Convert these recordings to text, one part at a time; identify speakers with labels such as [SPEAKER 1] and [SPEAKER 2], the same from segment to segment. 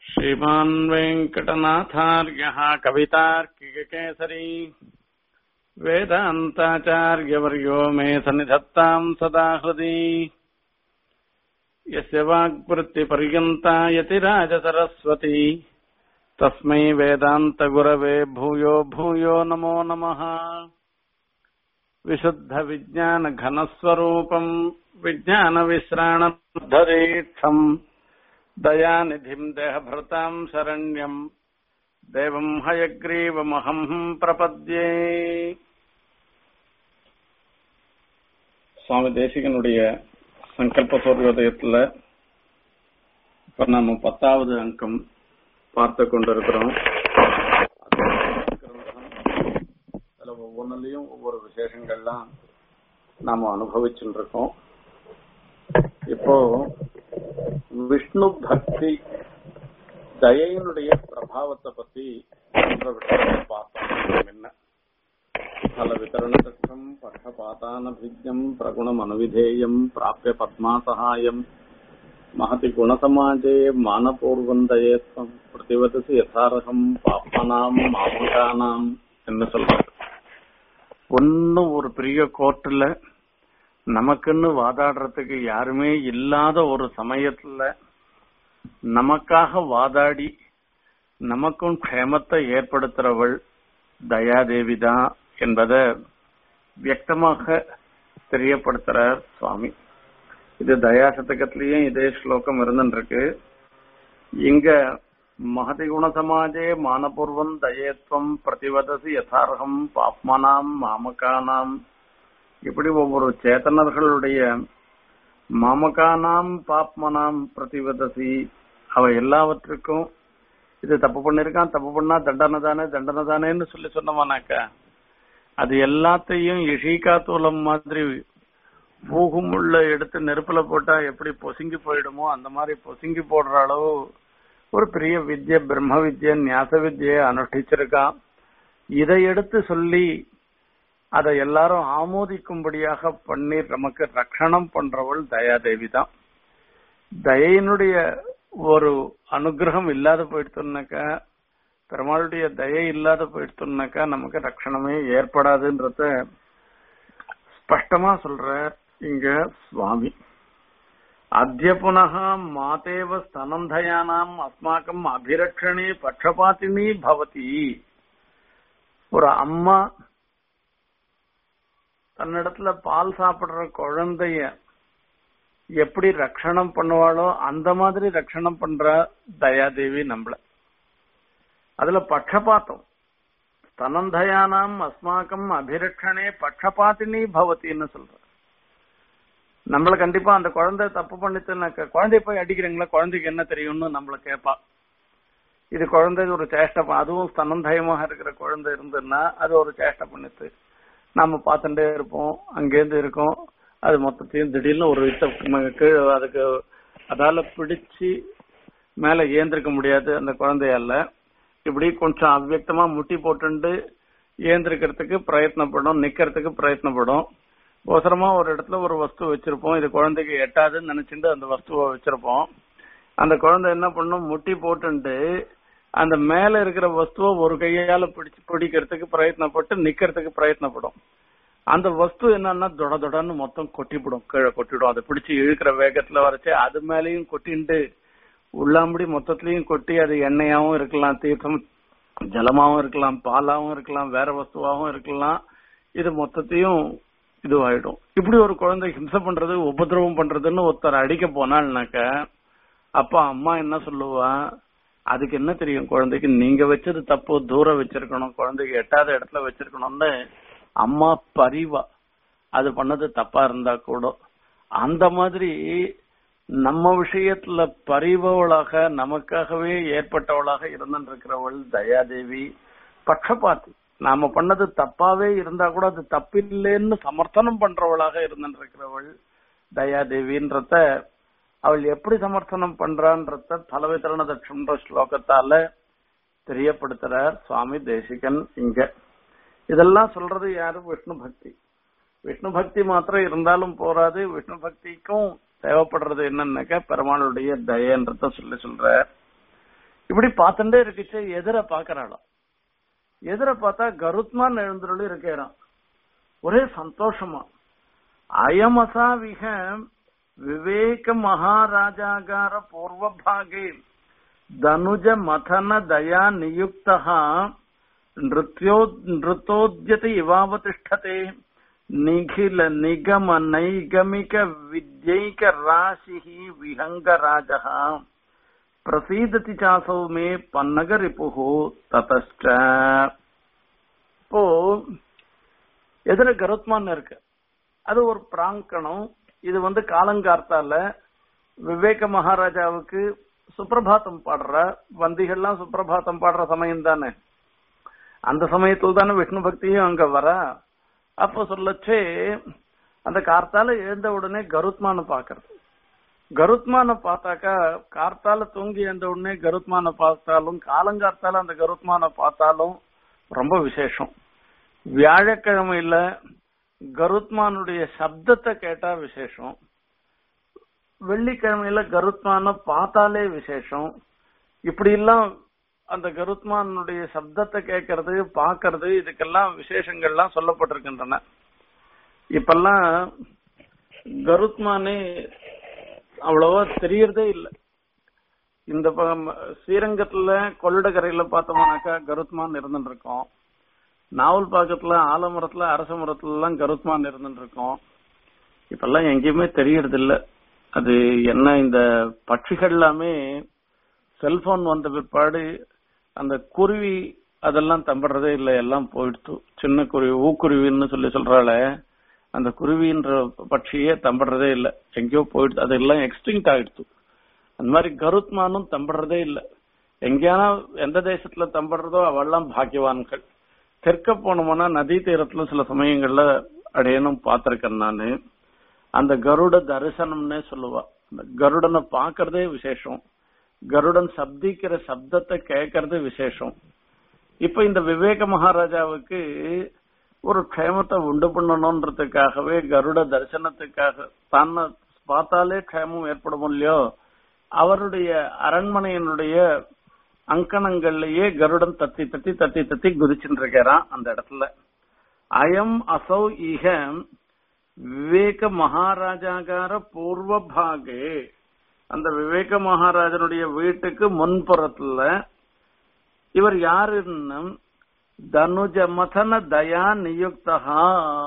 [SPEAKER 1] श्रीमान् वेङ्कटनाथार्यः कवितार्किककेसरी वेदान्ताचार्यवर्यो मे सन्निधत्ताम् सदा हृदि यस्य वाग्वृत्तिपर्यन्ता यतिराजसरस्वती तस्मै वेदान्तगुरवे भूयो भूयो नमो नमः विशुद्धविज्ञानघनस्वरूपम् विज्ञानविश्राणधरीक्षम् दयानिधिम् देहभृताम् शरण्यम् தேவம் ஹயக்ரீவமகம் பிரபத்யே சுவாமி தேசிகனுடைய சங்கல்ப சூரியோதயத்துல இப்ப நாம பத்தாவது அங்கம் பார்த்து கொண்டிருக்கிறோம் அதுல ஒவ்வொன்றுலயும் ஒவ்வொரு விசேஷங்கள்லாம் நாம அனுபவிச்சுட்டு இருக்கோம் இப்போ விஷ்ணு பக்தி தயையினுடைய பிரபாவத்தை பத்தி பார்த்தோம் என்ன பல விதரணதம் பட்சபாதானபிஜம் பிரகுணம் அனுவிதேயம் பிராபிய பத்மா சகாயம் மகதி குணசமாஜே மானபூர்வந்தயேஸ்வம் பிரதிவதசி யதாரகம் பாப்பனாம் மாமகானாம் என்ன சொல்றாரு ஒன்னும் ஒரு பெரிய கோர்ட்டுல நமக்குன்னு வாதாடுறதுக்கு யாருமே இல்லாத ஒரு சமயத்துல நமக்காக வாதாடி நமக்கும் க்ஷேமத்தை ஏற்படுத்துறவள் தயாதேவி தான் என்பதை வியக்தமாக தெரியப்படுத்துறார் சுவாமி இது தயா சதகத்திலயும் இதே ஸ்லோகம் இருந்துருக்கு இங்க மகதி குண சமாஜே மானபூர்வம் தயேத்வம் பிரதிவதசி யதார்த்தம் பாப்மனாம் மாமகானாம் இப்படி ஒவ்வொரு சேத்தனர்களுடைய மாமகானாம் பாப்மனாம் பிரதிவதசி அவ எல்லாவற்றுக்கும் இது தப்பு பண்ணிருக்கான் தப்பு பண்ணா தண்டனை தானே தண்டனை தானேன்னு சொல்லி சொன்னோமானாக்கா அது எல்லாத்தையும் இஷிகா தூளம் மாதிரி பூகுமுள்ள எடுத்து நெருப்புல போட்டா எப்படி பொசுங்கி போயிடுமோ அந்த மாதிரி பொசுங்கி போடுற அளவு ஒரு பெரிய வித்ய பிரம்ம வித்ய ஞாச வித்யை அனுஷ்டிச்சிருக்கான் இதை எடுத்து சொல்லி அதை எல்லாரும் ஆமோதிக்கும்படியாக பண்ணி நமக்கு ரட்சணம் பண்றவள் தயாதேவி தான் தயையினுடைய ஒரு அனுகிரகம் இல்லாத போயிடுத்துனாக்கா பெருமாளுடைய தயை இல்லாத போயிடுத்துனாக்கா நமக்கு ரட்சணமே ஏற்படாதுன்றத ஸ்பஷ்டமா சொல்ற இங்க சுவாமி அத்திய புனக மாதேவ ஸ்தனந்தயானாம் அஸ்மாக்கம் அபிரக்ஷணே பட்சபாத்தினி பவதி ஒரு அம்மா தன்னிடத்துல பால் சாப்பிடுற குழந்தைய எப்படி ரட்சணம் பண்ணுவாளோ அந்த மாதிரி ரட்சணம் பண்ற தயாதேவி நம்மள அதுல பட்சபாத்தம் ஸ்தனந்தயானாம் அஸ்மாக்கம் அபிரக்ஷணே பட்சபாத்தினி பவத்தின்னு சொல்ற நம்மள கண்டிப்பா அந்த குழந்தை தப்பு பண்ணிச்சுனாக்க குழந்தைய போய் அடிக்கிறீங்களா குழந்தைக்கு என்ன தெரியும்னு நம்மள கேட்பா இது குழந்தை ஒரு சேஷ்டை அதுவும் ஸ்தனந்தயமாக இருக்கிற குழந்தை இருந்ததுன்னா அது ஒரு சேஷ்டை பண்ணிச்சு நாம பார்த்துட்டே இருப்போம் அங்கேருந்து இருக்கோம் அது மொத்தத்தையும் திடீர்னு ஒரு வித்த கீழே அதுக்கு அதால பிடிச்சு மேல ஏந்திருக்க முடியாது அந்த குழந்தையால இப்படி கொஞ்சம் அவ்வக்தமா முட்டி போட்டுண்டு ஏந்திருக்கிறதுக்கு பிரயத்னப்படும் நிக்கிறதுக்கு பிரயத்னப்படும் அவசரமா ஒரு இடத்துல ஒரு வஸ்து வச்சிருப்போம் இது குழந்தைக்கு எட்டாதுன்னு நினைச்சுட்டு அந்த வஸ்துவை வச்சிருப்போம் அந்த குழந்தை என்ன பண்ணும் முட்டி போட்டுண்டு அந்த மேல இருக்கிற வஸ்துவை ஒரு கையால பிடிச்சு பிடிக்கிறதுக்கு பிரயத்னப்பட்டு நிக்கிறதுக்கு பிரயத்னப்படும் அந்த வஸ்து என்னன்னா தொட தொடன்னு மொத்தம் கொட்டிவிடும் கீழே கொட்டிடும் அதை பிடிச்சு இழுக்கிற வேகத்துல வரைச்சு அது மேலேயும் கொட்டிண்டு உள்ளாம்படி மொத்தத்திலையும் கொட்டி அது எண்ணெயாவும் இருக்கலாம் தீர்த்தம் ஜலமாவும் இருக்கலாம் பாலாவும் இருக்கலாம் வேற வஸ்துவாகவும் இருக்கலாம் இது மொத்தத்தையும் இதுவாயிடும் இப்படி ஒரு குழந்தை ஹிம்சை பண்றது உபதிரவம் பண்றதுன்னு ஒருத்தர் அடிக்க போனாள்னாக்க அப்ப அம்மா என்ன சொல்லுவா அதுக்கு என்ன தெரியும் குழந்தைக்கு நீங்க வச்சது தப்பு தூரம் வச்சிருக்கணும் குழந்தைக்கு எட்டாத இடத்துல வச்சிருக்கணும்னு அம்மா பரிவா அது பண்ணது தப்பா இருந்தா கூட அந்த மாதிரி நம்ம விஷயத்துல பரிவவளாக நமக்காகவே ஏற்பட்டவளாக இருந்திருக்கிறவள் தயாதேவி பட்சபாத்தி நாம பண்ணது தப்பாவே இருந்தா கூட அது தப்பில்லைன்னு சமர்த்தனம் பண்றவளாக இருந்திருக்கிறவள் தயாதேவின்றத அவள் எப்படி சமர்த்தனம் பண்றான்றத பலவிதரண தட்சன்ற ஸ்லோகத்தால தெரியப்படுத்துறார் சுவாமி தேசிகன் இங்க இதெல்லாம் சொல்றது யாரு விஷ்ணு பக்தி விஷ்ணு பக்தி மாத்திரம் இருந்தாலும் போராது விஷ்ணு பக்திக்கும் தேவைப்படுறது என்னன்னாக்கா பெருமாளுடைய தயன்றத சொல்லி சொல்ற இப்படி பார்த்துட்டே இருக்குச்சு எதிர பாக்குறாளாம் எதிர பார்த்தா கருத்மான் எழுந்துருளி இருக்கிறான் ஒரே சந்தோஷமா அயமசா விக விவேக மகாராஜாகார பூர்வபாகே தனுஜ மதன தயா நியுக்தா நிருத்யோ நிருத்தோத்யதி இவாவதிஷ்டதே நிகில நிகம நைகமிக வித்யைக ராசிஹி விஹங்கராஜः பிரசீததி சாசௌ மே பன்னகரிபுஹு ததஷ்ட இப்போ எதிர கருத்மான் இருக்கு அது ஒரு பிராங்கணம் இது வந்து காலங்கார்த்தால விவேக மகாராஜாவுக்கு சுப்பிரபாதம் பாடுற வந்திகள்லாம் சுப்பிரபாதம் பாடுற சமயம் தானே அந்த சமயத்துல தானே விஷ்ணு பக்தியும் அங்க வர அப்ப சொல்லச்சே அந்த கார்த்தால எழுந்த உடனே கருத்மான பாக்குறது கருத்மான பார்த்தாக்கா கார்த்தால தூங்கி எழுந்த உடனே கருத்மான பார்த்தாலும் காலங்கார்த்தால அந்த கருத்மான பார்த்தாலும் ரொம்ப விசேஷம் வியாழக்கிழமையில கருத்மானுடைய சப்தத்தை கேட்டா விசேஷம் வெள்ளிக்கிழமையில கருத்மான பார்த்தாலே விசேஷம் இப்படி எல்லாம் அந்த கருத்மானுடைய சப்தத்தை கேட்கறது பாக்குறது இதுக்கெல்லாம் விசேஷங்கள்லாம் சொல்லப்பட்டிருக்கின்றன இப்பெல்லாம் கருத்மானே அவ்வளவா தெரியறதே இல்லை இந்த ப- ஸ்ரீரங்கத்துல கொள்ளிடக்கரையில பார்த்தோம்னாக்கா கருத்மான் இருந்துட்டு இருக்கோம் நாவல் பாக்கத்துல ஆலமரத்துல அரச மரத்துல எல்லாம் கருத்மான் இருந்துட்டு இருக்கோம் இப்பெல்லாம் எங்கேயுமே தெரியறது இல்ல அது என்ன இந்த பட்சிகள் எல்லாமே செல்போன் வந்த பிற்பாடு அந்த குருவி அதெல்லாம் தம்படுறதே இல்லை எல்லாம் போயிடுத்து சின்ன குருவி ஊக்குருவின்னு சொல்லி சொல்றாள அந்த குருவின்ற பட்சியே தம்படுறதே இல்லை எங்கேயோ போயிடுது அதெல்லாம் எக்ஸ்டிங்ட் ஆயிடுத்து அந்த மாதிரி கருத்மானும் தம்படுறதே இல்லை எங்கேயானா எந்த தேசத்துல தம்படுறதோ அவெல்லாம் பாக்கியவான்கள் தெற்க போனோம்னா நதி தீரத்துல சில சமயங்கள்ல அடையணும் பார்த்திருக்கேன் நானு அந்த கருட தரிசனம்னே சொல்லுவா அந்த கருடனை பாக்குறதே விசேஷம் கருடன் சப்திக்கிற சப்தத்தை கேட்கறது விசேஷம் இப்ப இந்த விவேக மகாராஜாவுக்கு ஒரு க்ஷேமத்தை உண்டு பண்ணணும்ன்றதுக்காகவே கருட தரிசனத்துக்காக தான் பார்த்தாலே க்ஷேமம் ஏற்படும் இல்லையோ அவருடைய அரண்மனையினுடைய அங்கணங்கள்லயே கருடன் தத்தி தத்தி தத்தி தத்தி குதிச்சுட்டு இருக்கிறான் அந்த இடத்துல அயம் அசௌ இக விவேக மகாராஜாகார பூர்வ பாகே அந்த விவேக மகாராஜனுடைய வீட்டுக்கு முன்புறத்துல இவர் யாருன்னு தனுஜ மதன தயா நியுக்தா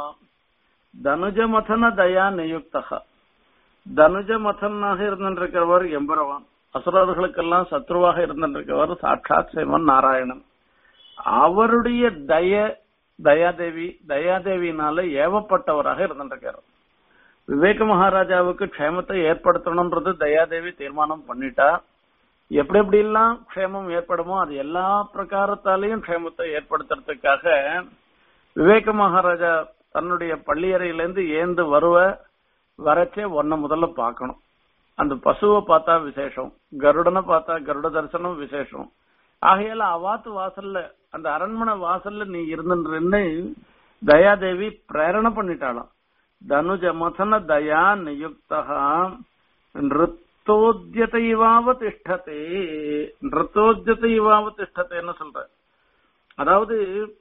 [SPEAKER 1] தனுஜ மதன தயா நியுக்தா தனுஜ மதனாக இருந்திருக்கிறவர் எம்பரவான் அசுரர்களுக்கெல்லாம் சத்ருவாக இருந்திருக்கிறவர் சாட்சாத் சிவன் நாராயணன் அவருடைய தய தயாதேவி தயாதேவினால ஏவப்பட்டவராக இருந்திருக்கார் விவேக மகாராஜாவுக்கு க்ஷேமத்தை ஏற்படுத்தணும்ன்றது தயாதேவி தீர்மானம் பண்ணிட்டா எப்படி எப்படி எல்லாம் க்ஷேமம் ஏற்படுமோ அது எல்லா பிரகாரத்தாலையும் க்ஷேமத்தை ஏற்படுத்துறதுக்காக விவேக மகாராஜா தன்னுடைய பள்ளியறையிலேருந்து ஏந்து வருவ வரச்சே ஒன்ன முதல்ல பார்க்கணும் அந்த பசுவை பார்த்தா விசேஷம் கருடனை பார்த்தா கருட தரிசனம் விசேஷம் ஆகையால அவாத்து வாசல்ல அந்த அரண்மனை வாசல்ல நீ இருந்துன்னு தயாதேவி பிரேரணை பண்ணிட்டாளாம் தனுஜ மதன தயா நியுக்தா நிருத்தோத்யத இவாவ திஷ்டதே நிருத்தோத்யத இவாவ திஷ்டத்தேன்னு சொல்ற அதாவது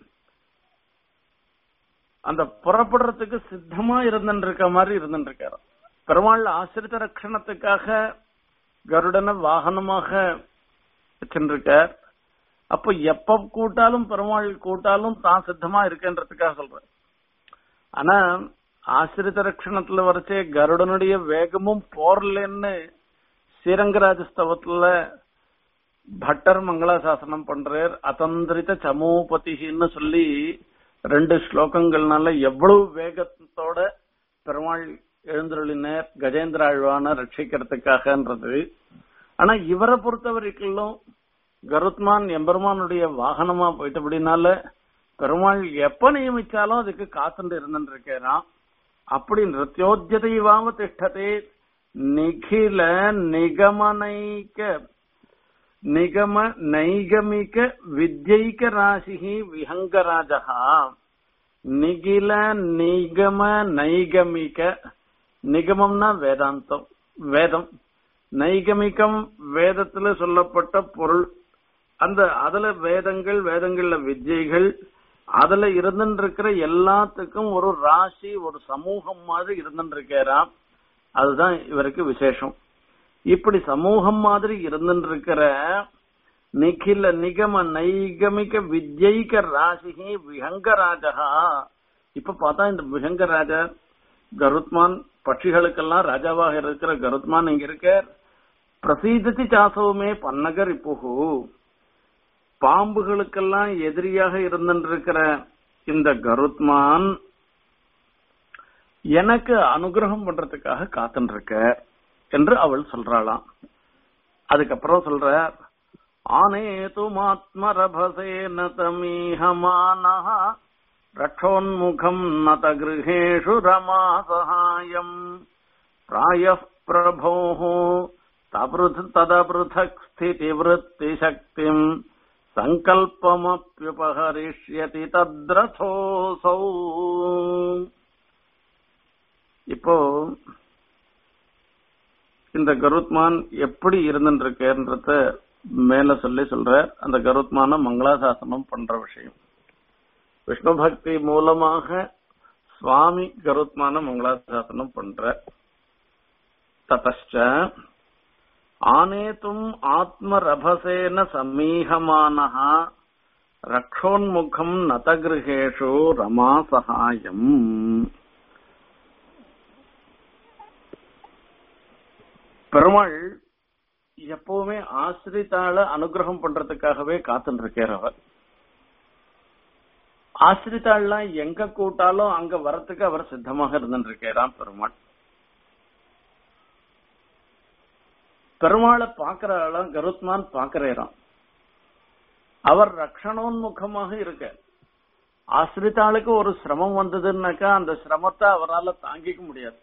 [SPEAKER 1] அந்த புறப்படுறதுக்கு சித்தமா இருந்துட்டு இருக்க மாதிரி இருந்துட்டு இருக்காரு பெருமாள் ஆசிரித்த ரட்சணத்துக்காக கருடனை வாகனமாக வச்சுருக்கார் அப்ப எப்ப கூட்டாலும் பெருமாள் கூட்டாலும் தான் சித்தமா இருக்கேன்றதுக்காக சொல்ற ஆனா ஆசிரித்த ரட்சணத்துல வரைச்சே கருடனுடைய வேகமும் போர்லன்னு ஸ்ரீரங்கராஜ ஸ்தவத்துல பட்டர் மங்களாசாசனம் பண்றார் அதந்திரித சமூபதின்னு சொல்லி ரெண்டு ஸ்லோகங்கள்னால எவ்வளவு வேகத்தோட பெருமாள் எழுந்தருளினர் கஜேந்திர ஆழ்வான ரட்சிக்கிறதுக்காகன்றது ஆனா இவரை பொறுத்த வரைக்கும் கருத்மான் எம்பெருமானுடைய வாகனமா போயிட்டபடினால பெருமாள் எப்ப நியமிச்சாலும் அதுக்கு காத்துட்டு இருந்துட்டு இருக்கிறான் அப்படி நிருத்தியோஜதைவாம திஷ்டதே நிகில நிகமனைக்க நிகம நைகமிக வித்யைக ராசிகி விஹங்கராஜா நிகில நிகம நைகமிக நிகமம்னா வேதாந்தம் வேதம் நைகமிகம் வேதத்துல சொல்லப்பட்ட பொருள் அந்த அதுல வேதங்கள் வேதங்கள்ல வித்யைகள் அதுல இருந்துட்டு இருக்கிற எல்லாத்துக்கும் ஒரு ராசி ஒரு சமூகம் மாதிரி இருந்துட்டு இருக்கிறான் அதுதான் இவருக்கு விசேஷம் இப்படி சமூகம் மாதிரி இருந்துட்டு இருக்கிற நிகில நிகம நைகமிக வித்யைக ராசிகி விஹங்கராஜா இப்ப பார்த்தா இந்த விஹங்கராஜா கருத்மான் பட்சிகளுக்கெல்லாம் ராஜாவாக இருக்கிற கருத்மான் இங்க இருக்க பிரசீதத்தி சாசவுமே பன்னகர் இப்புகு பாம்புகளுக்கெல்லாம் எதிரியாக இருந்திருக்கிற இந்த கருத்மான் எனக்கு அனுகிரகம் பண்றதுக்காக காத்துட்டு இருக்க என்று அவள் சொல்றாளாம் அதுக்கப்புறம் சொல்ற ஆனேதுமாத்மரபசேன தமீஹமானா ரக்ஷோன்முகம் நத கிருஹேஷு ரமா சகாயம் பிராய பிரபோः தபృథ్ ததபృథக் ஸ்திதிவృత్తిசக்திம் சங்கல்பமப்யுபகரிஷ்யதி தத்ரதோசௌ இப்போ இந்த கருத்மான் எப்படி இருந்துருக்கேன்றத மேல சொல்லி சொல்ற அந்த கருத்மான மங்களாசாசனம் பண்ற விஷயம் விஷ்ணு பக்தி மூலமாக சுவாமி கருத்மான மங்களாசாசனம் பண்ற ததச்ச ஆனேத்தும் ஆத்மரபசேன சமீகமானः ரக்ஷோன்முகம் நதகிருஹேஷு ரமா சகாயம் பெருமாள் எப்பவுமே ஆசிரித்தால அனுகிரகம் பண்றதுக்காகவே காத்துட்டு இருக்கார் அவர் ஆசிரித்தாள்லாம் எங்க கூட்டாலும் அங்க வரத்துக்கு அவர் சித்தமாக இருந்துட்டு இருக்காராம் பெருமாள் பெருமாளை பாக்குறாளாம் கருத்மான் பாக்குறாராம் அவர் ரக்ஷணோன்முகமாக இருக்க ஆசிரித்தாளுக்கு ஒரு சிரமம் வந்ததுன்னாக்கா அந்த சிரமத்தை அவரால் தாங்கிக்க முடியாது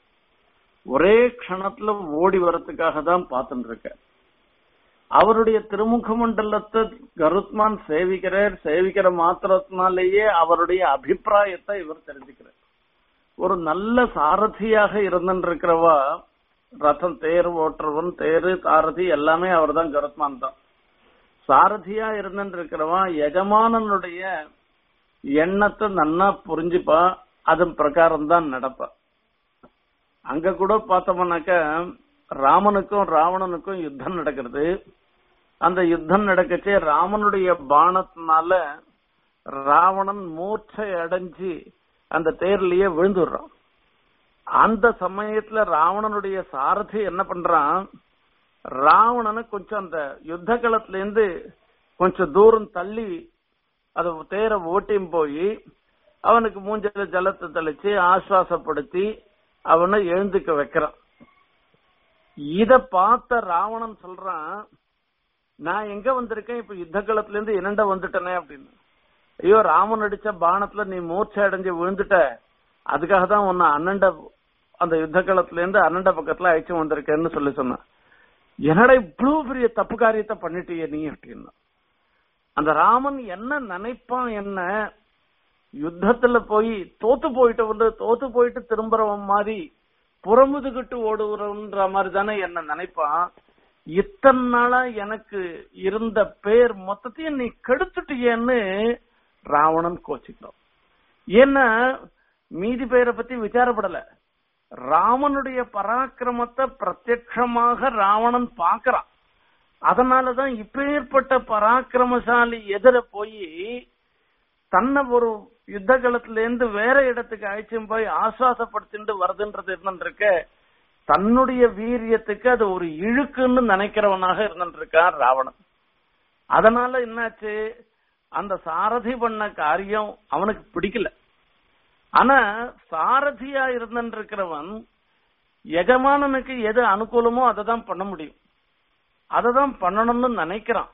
[SPEAKER 1] ஒரே க்ஷணத்துல ஓடி வரத்துக்காக தான் பார்த்துட்டு இருக்க அவருடைய திருமுக மண்டலத்தை கருத்மான் சேவிக்கிறார் சேவிக்கிற மாத்திரத்தினாலேயே அவருடைய அபிப்பிராயத்தை இவர் தெரிஞ்சுக்கிறார் ஒரு நல்ல சாரதியாக இருந்துருக்கிறவா ரதம் தேர் ஓட்டுறவன் தேரு சாரதி எல்லாமே அவர் தான் கருத்மான் தான் சாரதியா இருந்துருக்கிறவன் எஜமானனுடைய எண்ணத்தை நன்னா புரிஞ்சுப்பா அதன் பிரகாரம் தான் நடப்பா அங்க கூட பார்த்தோம்னாக்க ராமனுக்கும் ராவணனுக்கும் யுத்தம் நடக்கிறது அந்த யுத்தம் நடக்கச்சே ராமனுடைய பானத்தினால ராவணன் மூர்ச்சை அடைஞ்சு அந்த தேர்லயே விழுந்துடுறான் அந்த சமயத்துல ராவணனுடைய சாரதி என்ன பண்றான் ராவணனை கொஞ்சம் அந்த யுத்த களத்துல இருந்து கொஞ்சம் தூரம் தள்ளி அதை தேரை ஓட்டியும் போய் அவனுக்கு மூஞ்சல ஜலத்தை தெளிச்சு ஆஸ்வாசப்படுத்தி அவனை எழுந்துக்க வைக்கிறான் இத பார்த்த ராவணன் சொல்றான் நான் எங்க வந்திருக்கேன் இப்ப யுத்த களத்துல இருந்து என்னண்ட வந்துட்டனே அப்படின்னு ஐயோ ராமன் அடிச்ச பானத்துல நீ மூர்ச்சை அடைஞ்சு விழுந்துட்ட அதுக்காக தான் உன்னை அண்ணண்ட அந்த யுத்த களத்துல இருந்து அண்ணண்ட பக்கத்துல அழைச்சு வந்திருக்கேன்னு சொல்லி சொன்னான் என்னடா இவ்வளவு பெரிய தப்பு காரியத்தை பண்ணிட்டிய நீ அப்படின்னா அந்த ராமன் என்ன நினைப்பான் என்ன யுத்தத்துல போய் தோத்து போயிட்டு வந்து தோத்து போயிட்டு திரும்புறவன் மாதிரி புறமுதுகிட்டு ஓடுறன்ற மாதிரி தானே என்ன நினைப்பான் இத்தனை நாளா எனக்கு இருந்த பேர் மொத்தத்தையும் நீ கெடுத்துட்டியன்னு ராவணன் கோச்சிக்கிட்டான் ஏன்னா மீதி பேரை பத்தி விசாரப்படல ராமனுடைய பராக்கிரமத்தை பிரத்யட்சமாக ராவணன் பாக்குறான் அதனாலதான் இப்பேற்பட்ட பராக்கிரமசாலி எதிர போய் தன்னை ஒரு யுத்த காலத்துல இருந்து வேற இடத்துக்கு அழைச்சும் போய் ஆசுவாசப்படுத்திட்டு வருதுன்றது இருந்துருக்க தன்னுடைய வீரியத்துக்கு அது ஒரு இழுக்குன்னு நினைக்கிறவனாக இருந்துருக்கான் ராவணன் அதனால என்னாச்சு அந்த சாரதி பண்ண காரியம் அவனுக்கு பிடிக்கல ஆனா சாரதியா இருந்துருக்கிறவன் எஜமானனுக்கு எது அனுகூலமோ அதை தான் பண்ண முடியும் அதை தான் பண்ணணும்னு நினைக்கிறான்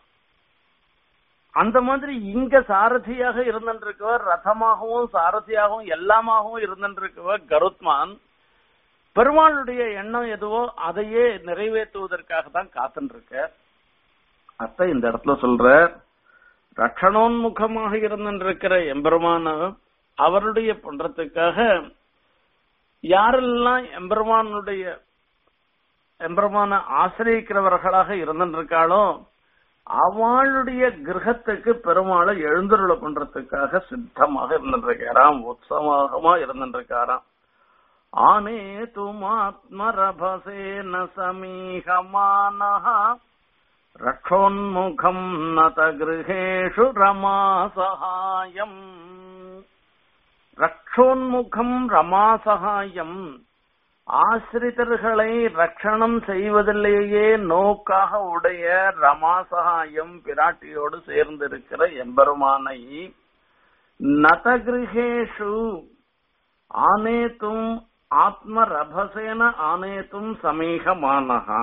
[SPEAKER 1] அந்த மாதிரி இங்க சாரதியாக இருந்திருக்கவர் ரதமாகவும் சாரதியாகவும் எல்லாமாகவும் இருந்திருக்கவர் கருத்மான் பெருமாளுடைய எண்ணம் எதுவோ அதையே நிறைவேற்றுவதற்காக தான் காத்துருக்க அத்தை இந்த இடத்துல சொல்ற ரட்சணோன்முகமாக இருந்திருக்கிற எம்பெருமான அவருடைய பண்றதுக்காக யாரெல்லாம் எம்பெருமானுடைய எம்பெருமான ஆசிரியக்கிறவர்களாக இருந்திருக்காளோ அவளுடைய கிரகத்துக்கு பெருமாளை எழுந்தருள பண்றதுக்காக சித்தமாக இருந்துருக்காராம் உற்சவமா இருந்துருக்காராம் ஆனே துமாத்மரபசேன சமீகமானः ரக்ஷோன்முகம் நத கிருஹேஷு ரமாசகாயம் ரக்ஷோன்முகம் ரமாசகாயம் ஆசிரிதர்களை ரட்சணம் செய்வதிலேயே நோக்காக உடைய ரமாசகாயம் பிராட்டியோடு சேர்ந்திருக்கிற எம்பெருமானை நதகிருஹேஷு ஆனேத்தும் ஆத்ம ரபசேன ஆனேத்தும் சமீகமானஹா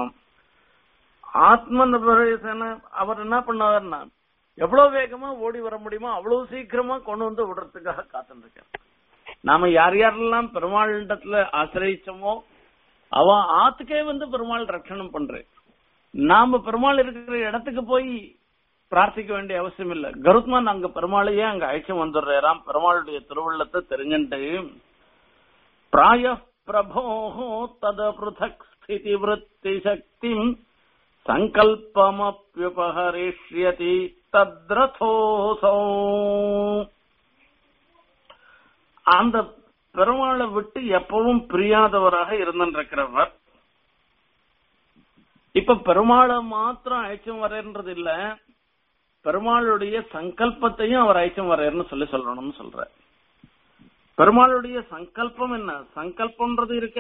[SPEAKER 1] ஆத்ம ரபசேன அவர் என்ன பண்ணாருன்னா எவ்வளவு வேகமா ஓடி வர முடியுமோ அவ்வளவு சீக்கிரமா கொண்டு வந்து விடுறதுக்காக காத்துருக்கார் நாம யார் யாரெல்லாம் பெருமாளிடத்துல ஆசிரியச்சோமோ அவ ஆத்துக்கே வந்து பெருமாள் ரட்சணம் பண்றேன் நாம பெருமாள் இருக்கிற இடத்துக்கு போய் பிரார்த்திக்க வேண்டிய அவசியம் இல்ல கருத்மான் அங்க பெருமாளையே அங்க அழைச்சு வந்துடுறாராம் பெருமாளுடைய திருவுள்ளத்தை தெரிஞ்சுட்டு பிராய பிரபோ தத பிருதக் ஸ்திதி விருத்தி சக்தி சங்கல்பமப்யுபஹரிஷ்யதி தத்ரதோசௌ அந்த பெருமாளை விட்டு எப்பவும் பிரியாதவராக இருந்திருக்கிறவர் இப்ப பெருமாளை மாத்திரம் அழைச்சும் வரேன்றது இல்ல பெருமாளுடைய சங்கல்பத்தையும் அவர் அழைச்சும் வரேன்னு சொல்லி சொல்லணும்னு சொல்ற பெருமாளுடைய சங்கல்பம் என்ன சங்கல்பம்ன்றது இருக்க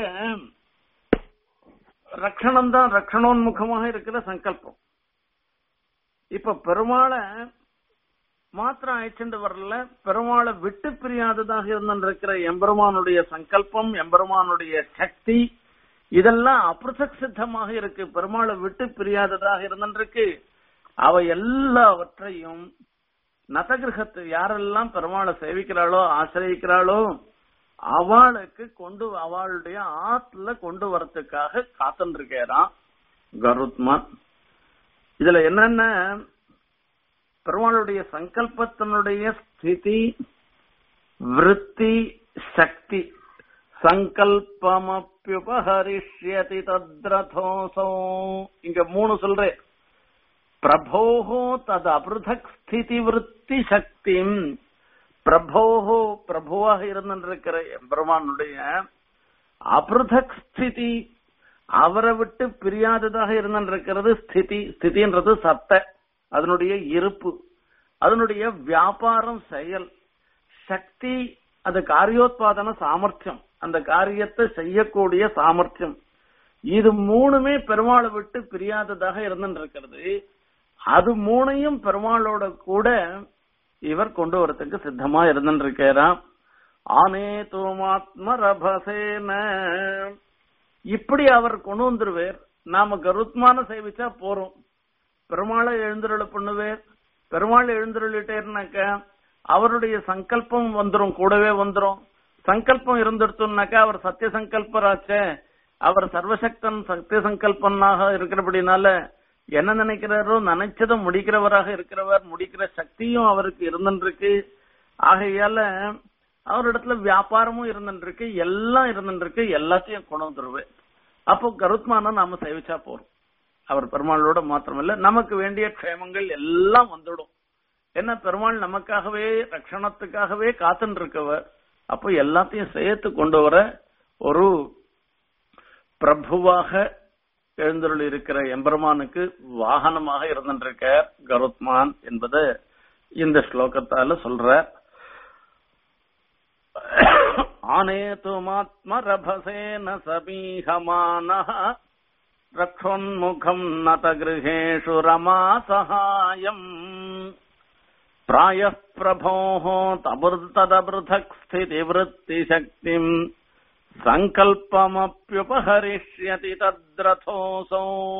[SPEAKER 1] ரக்ஷணம் தான் ரக்ஷணோன்முகமாக இருக்கிற சங்கல்பம் இப்ப பெருமாளை மாத்திரம் அழைச்சிட்டு வரல பெருமாளை விட்டு பிரியாததாக இருந்திருக்கிற எம்பெருமானுடைய சங்கல்பம் எம்பெருமானுடைய சக்தி இதெல்லாம் அபிருசக் சித்தமாக இருக்கு பெருமாளை விட்டு பிரியாததாக இருந்திருக்கு அவ எல்லாவற்றையும் நதகிரகத்து யாரெல்லாம் பெருமாளை சேவிக்கிறாளோ ஆசிரியக்கிறாளோ அவளுக்கு கொண்டு அவளுடைய ஆத்துல கொண்டு வரத்துக்காக காத்துருக்கேரான் கருத்மான் இதுல என்னென்ன பெருமாளுடைய சங்கல்பத்தினுடைய ஸ்திதி விருத்தி சக்தி சங்கல்பமப்யுபஹரிஷ்யதி தத்ரதோசோ இங்க மூணு சொல்றேன் பிரபோஹோ தது அபிருதக் ஸ்திதி விருத்தி சக்தி பிரபோஹோ பிரபுவாக இருந்திருக்கிற பெருமானுடைய அபிருதக் ஸ்திதி அவரை விட்டு பிரியாததாக இருந்திருக்கிறது ஸ்திதி ஸ்திதின்றது சத்த அதனுடைய இருப்பு அதனுடைய வியாபாரம் செயல் சக்தி அது காரியோத்பாதன சாமர்த்தியம் அந்த காரியத்தை செய்யக்கூடிய சாமர்த்தியம் இது மூணுமே பெருமாளை விட்டு பிரியாததாக இருந்திருக்கிறது அது மூணையும் பெருமாளோட கூட இவர் கொண்டு வரத்துக்கு சித்தமா இருந்திருக்கிறாராம் ஆனே தூமாத்ம ரபசேன இப்படி அவர் கொண்டு வந்துருவேர் நாம கருத்மான சேவிச்சா போறோம் பெருமாளை எழுந்தருள பண்ணுவேர் பெருமாள் எழுந்தருளிட்டேர்னாக்க அவருடைய சங்கல்பம் வந்துரும் கூடவே வந்துரும் சங்கல்பம் இருந்துருத்தோம்னாக்கா அவர் சத்திய சங்கல்பராச்சே அவர் சர்வசக்தன் சத்திய சங்கல்பனாக இருக்கிறபடினால என்ன நினைக்கிறாரோ நினைச்சதை முடிக்கிறவராக இருக்கிறவர் முடிக்கிற சக்தியும் அவருக்கு இருந்துருக்கு ஆகையால அவரிடத்துல வியாபாரமும் இருந்துருக்கு எல்லாம் இருந்துருக்கு எல்லாத்தையும் கொண்டு வந்துருவேன் அப்போ கருத்மானம் நாம சேவிச்சா போறோம் அவர் பெருமாளோட மாத்திரமில்ல நமக்கு வேண்டிய க்ஷேமங்கள் எல்லாம் வந்துடும் என்ன பெருமாள் நமக்காகவே ரட்சணத்துக்காகவே காத்துன்னு இருக்கவர் அப்போ எல்லாத்தையும் சேர்த்து கொண்டு வர ஒரு பிரபுவாக எழுந்தருள் இருக்கிற எம்பெருமானுக்கு வாகனமாக இருந்திருக்க கருத்மான் என்பது இந்த ஸ்லோகத்தால சொல்ற ஆனேதுமாத்மரபசேன சபீஹமானः रक्षोन्मुखम् नत गृहेषु रमा सहायम् प्रायः प्रभोः तदपृथक् स्थितिवृत्तिशक्तिम् சங்கல்பமப்பியுபஹரிஷ்யதி தத்ரதோசோ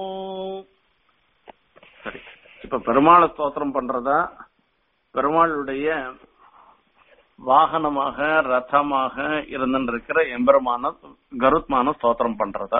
[SPEAKER 1] சரி இப்ப பெருமாளை ஸ்தோத்திரம் பண்றதா பெருமாளுடைய வாகனமாக ரதமாக இருந்திருக்கிற எம்பெருமான கருத்மான ஸ்தோத்திரம் பண்றதா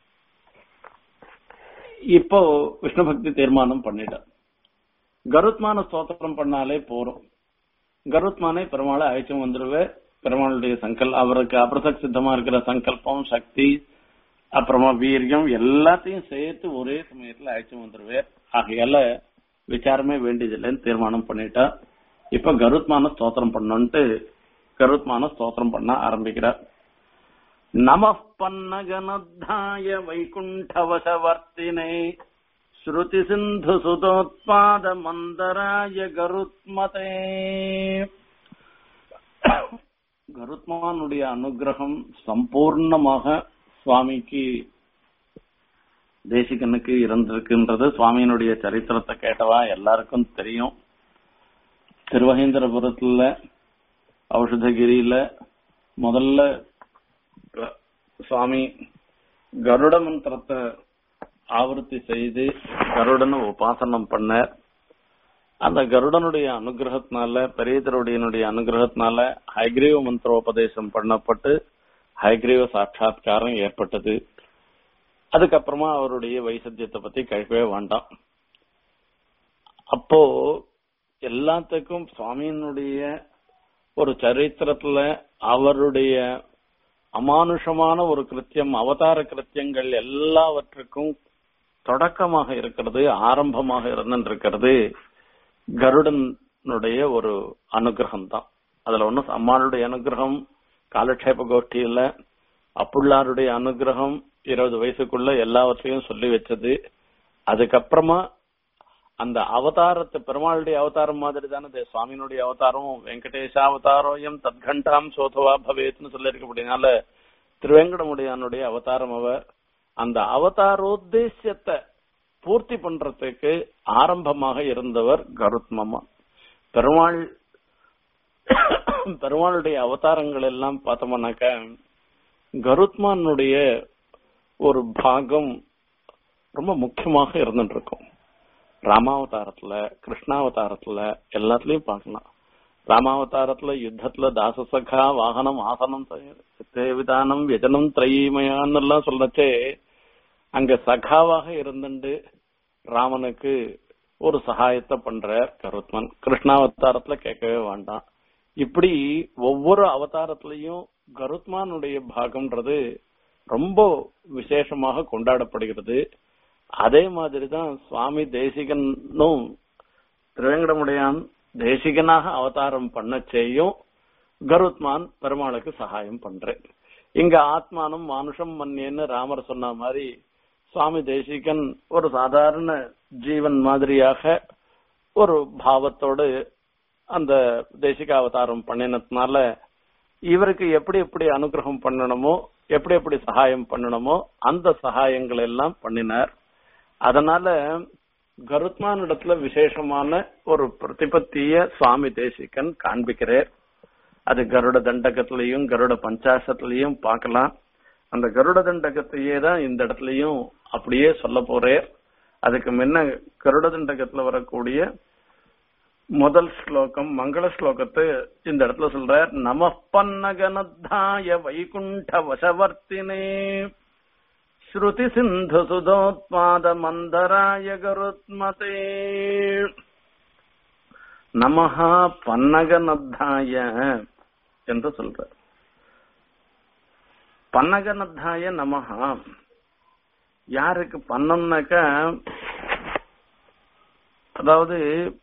[SPEAKER 1] இப்போ விஷ்ணு பக்தி தீர்மானம் பண்ணிட்ட கருத்மான ஸ்தோத்திரம் பண்ணாலே போறோம் கருத்மானை பெருமாளை அழைச்சும் வந்துருவேன் பெருமாளுடைய சங்கல் அவருக்கு அபிரசக் சித்தமா இருக்கிற சங்கல்பம் சக்தி அப்புறமா வீரியம் எல்லாத்தையும் சேர்த்து ஒரே சமயத்துல அழைச்சு வந்துருவேர் ஆகையால விசாரமே வேண்டியதில்லைன்னு தீர்மானம் பண்ணிட்டா இப்ப கருத்மான ஸ்தோத்திரம் பண்ணணும்ட்டு கருத்மான ஸ்தோத்திரம் பண்ண ஆரம்பிக்கிறார் நம பன்னகனத்தாய வைகுண்டவசவர்த்தினே ஸ்ருதி சிந்து சுதோத்பாத மந்தராய கருத்மதே கருத்மானுடைய அனுகிரகம் சம்பூர்ணமாக சுவாமிக்கு தேசிகனுக்கு இருந்திருக்குன்றது சுவாமியினுடைய சரித்திரத்தை கேட்டவா எல்லாருக்கும் தெரியும் திருவகேந்திரபுரத்துல ஔஷதகிரியில முதல்ல க- சுவாமி கருட மந்திரத்தை ஆவர்த்தி செய்து கருடனை உபாசனம் பண்ணார் அந்த கருடனுடைய அனுகிரகத்தினால பெரியதருடையனுடைய அனுகிரகத்தினால ஹைகிரீவ மந்திரோபதேசம் பண்ணப்பட்டு ஹைகிரீவ சாட்சாத்காரம் ஏற்பட்டது அதுக்கப்புறமா அவருடைய வைசத்தியத்தை பத்தி கழிக்கவே வேண்டாம் அப்போ எல்லாத்துக்கும் சுவாமியினுடைய ஒரு சரித்திரத்துல அவருடைய அமானுஷமான ஒரு கிருத்தியம் அவதார கிருத்தியங்கள் எல்லாவற்றுக்கும் தொடக்கமாக இருக்கிறது ஆரம்பமாக இருந்திருக்கிறது கருடனுடைய ஒரு அனுகிரகம் தான் அதுல ஒன்னும் அம்மாளுடைய அனுகிரகம் காலக்ஷேப கோஷ்டியில அப்புள்ளாருடைய அனுகிரகம் இருபது வயசுக்குள்ள எல்லாவற்றையும் சொல்லி வச்சது அதுக்கப்புறமா அந்த அவதாரத்தை பெருமாளுடைய அவதாரம் மாதிரி தானே இது சுவாமியினுடைய அவதாரம் வெங்கடேஷ அவதாரோயம் தத்கண்டாம் சோதவா பவேத்னு சொல்லியிருக்கபடினால திருவேங்கடமுடியானுடைய அவதாரம் அவர் அந்த அவதாரோத்தேசியத்தை பூர்த்தி பண்றதுக்கு ஆரம்பமாக இருந்தவர் கருத்மமா பெருமாள் பெருமாளுடைய அவதாரங்கள் எல்லாம் பார்த்தோம்னாக்க கருத்மானுடைய ஒரு பாகம் ரொம்ப முக்கியமாக இருந்துட்டு இருக்கும் ராமாவதாரத்துல கிருஷ்ணாவதாரத்துல எல்லாத்துலயும் பார்க்கலாம் ராமாவதாரத்துல யுத்தத்துல தாசசகா வாகனம் ஆசனம் விதானம் விஜனம் திரைமயான்னு எல்லாம் சொல்லச்சே அங்க சகாவாக இருந்துட்டு ராமனுக்கு ஒரு சகாயத்தை பண்ற கருத்மன் கிருஷ்ணாவதாரத்துல கேட்கவே வேண்டாம் இப்படி ஒவ்வொரு அவதாரத்திலையும் கருத்மானுடைய பாகம்ன்றது ரொம்ப விசேஷமாக கொண்டாடப்படுகிறது அதே மாதிரிதான் சுவாமி தேசிகனும் திருவேங்கடமுடையான் தேசிகனாக அவதாரம் பண்ண செய்யும் கருத்மான் பெருமாளுக்கு சகாயம் பண்றேன் இங்க ஆத்மானம் மானுஷம் மன்னியன்னு ராமர் சொன்ன மாதிரி சுவாமி தேசிகன் ஒரு சாதாரண ஜீவன் மாதிரியாக ஒரு பாவத்தோடு அந்த தேசிக அவதாரம் பண்ணினதுனால இவருக்கு எப்படி எப்படி அனுகிரகம் பண்ணணுமோ எப்படி எப்படி சகாயம் பண்ணணுமோ அந்த சகாயங்கள் எல்லாம் பண்ணினார் அதனால கருத்மானிடத்துல விசேஷமான ஒரு பிரதிபத்திய சுவாமி தேசிகன் காண்பிக்கிறார் அது கருட தண்டகத்திலையும் கருட பஞ்சாசத்திலையும் பார்க்கலாம் அந்த கருட தண்டகத்தையே தான் இந்த இடத்துலயும் அப்படியே சொல்ல போறேன் அதுக்கு முன்ன கருட தண்டகத்துல வரக்கூடிய முதல் ஸ்லோகம் மங்கள ஸ்லோகத்தை இந்த இடத்துல சொல்றார் நம பன்னகனத்தாய வைகுண்ட வசவர்த்தினே ஸ்ருதி சிந்து சுதோத்பாத மந்தராய கருத்மதே நமஹா பன்னகனத்தாய என்று சொல்றார் பன்னகனத்தாய நமஹா யாருக்கு பன்னம்னாக்க அதாவது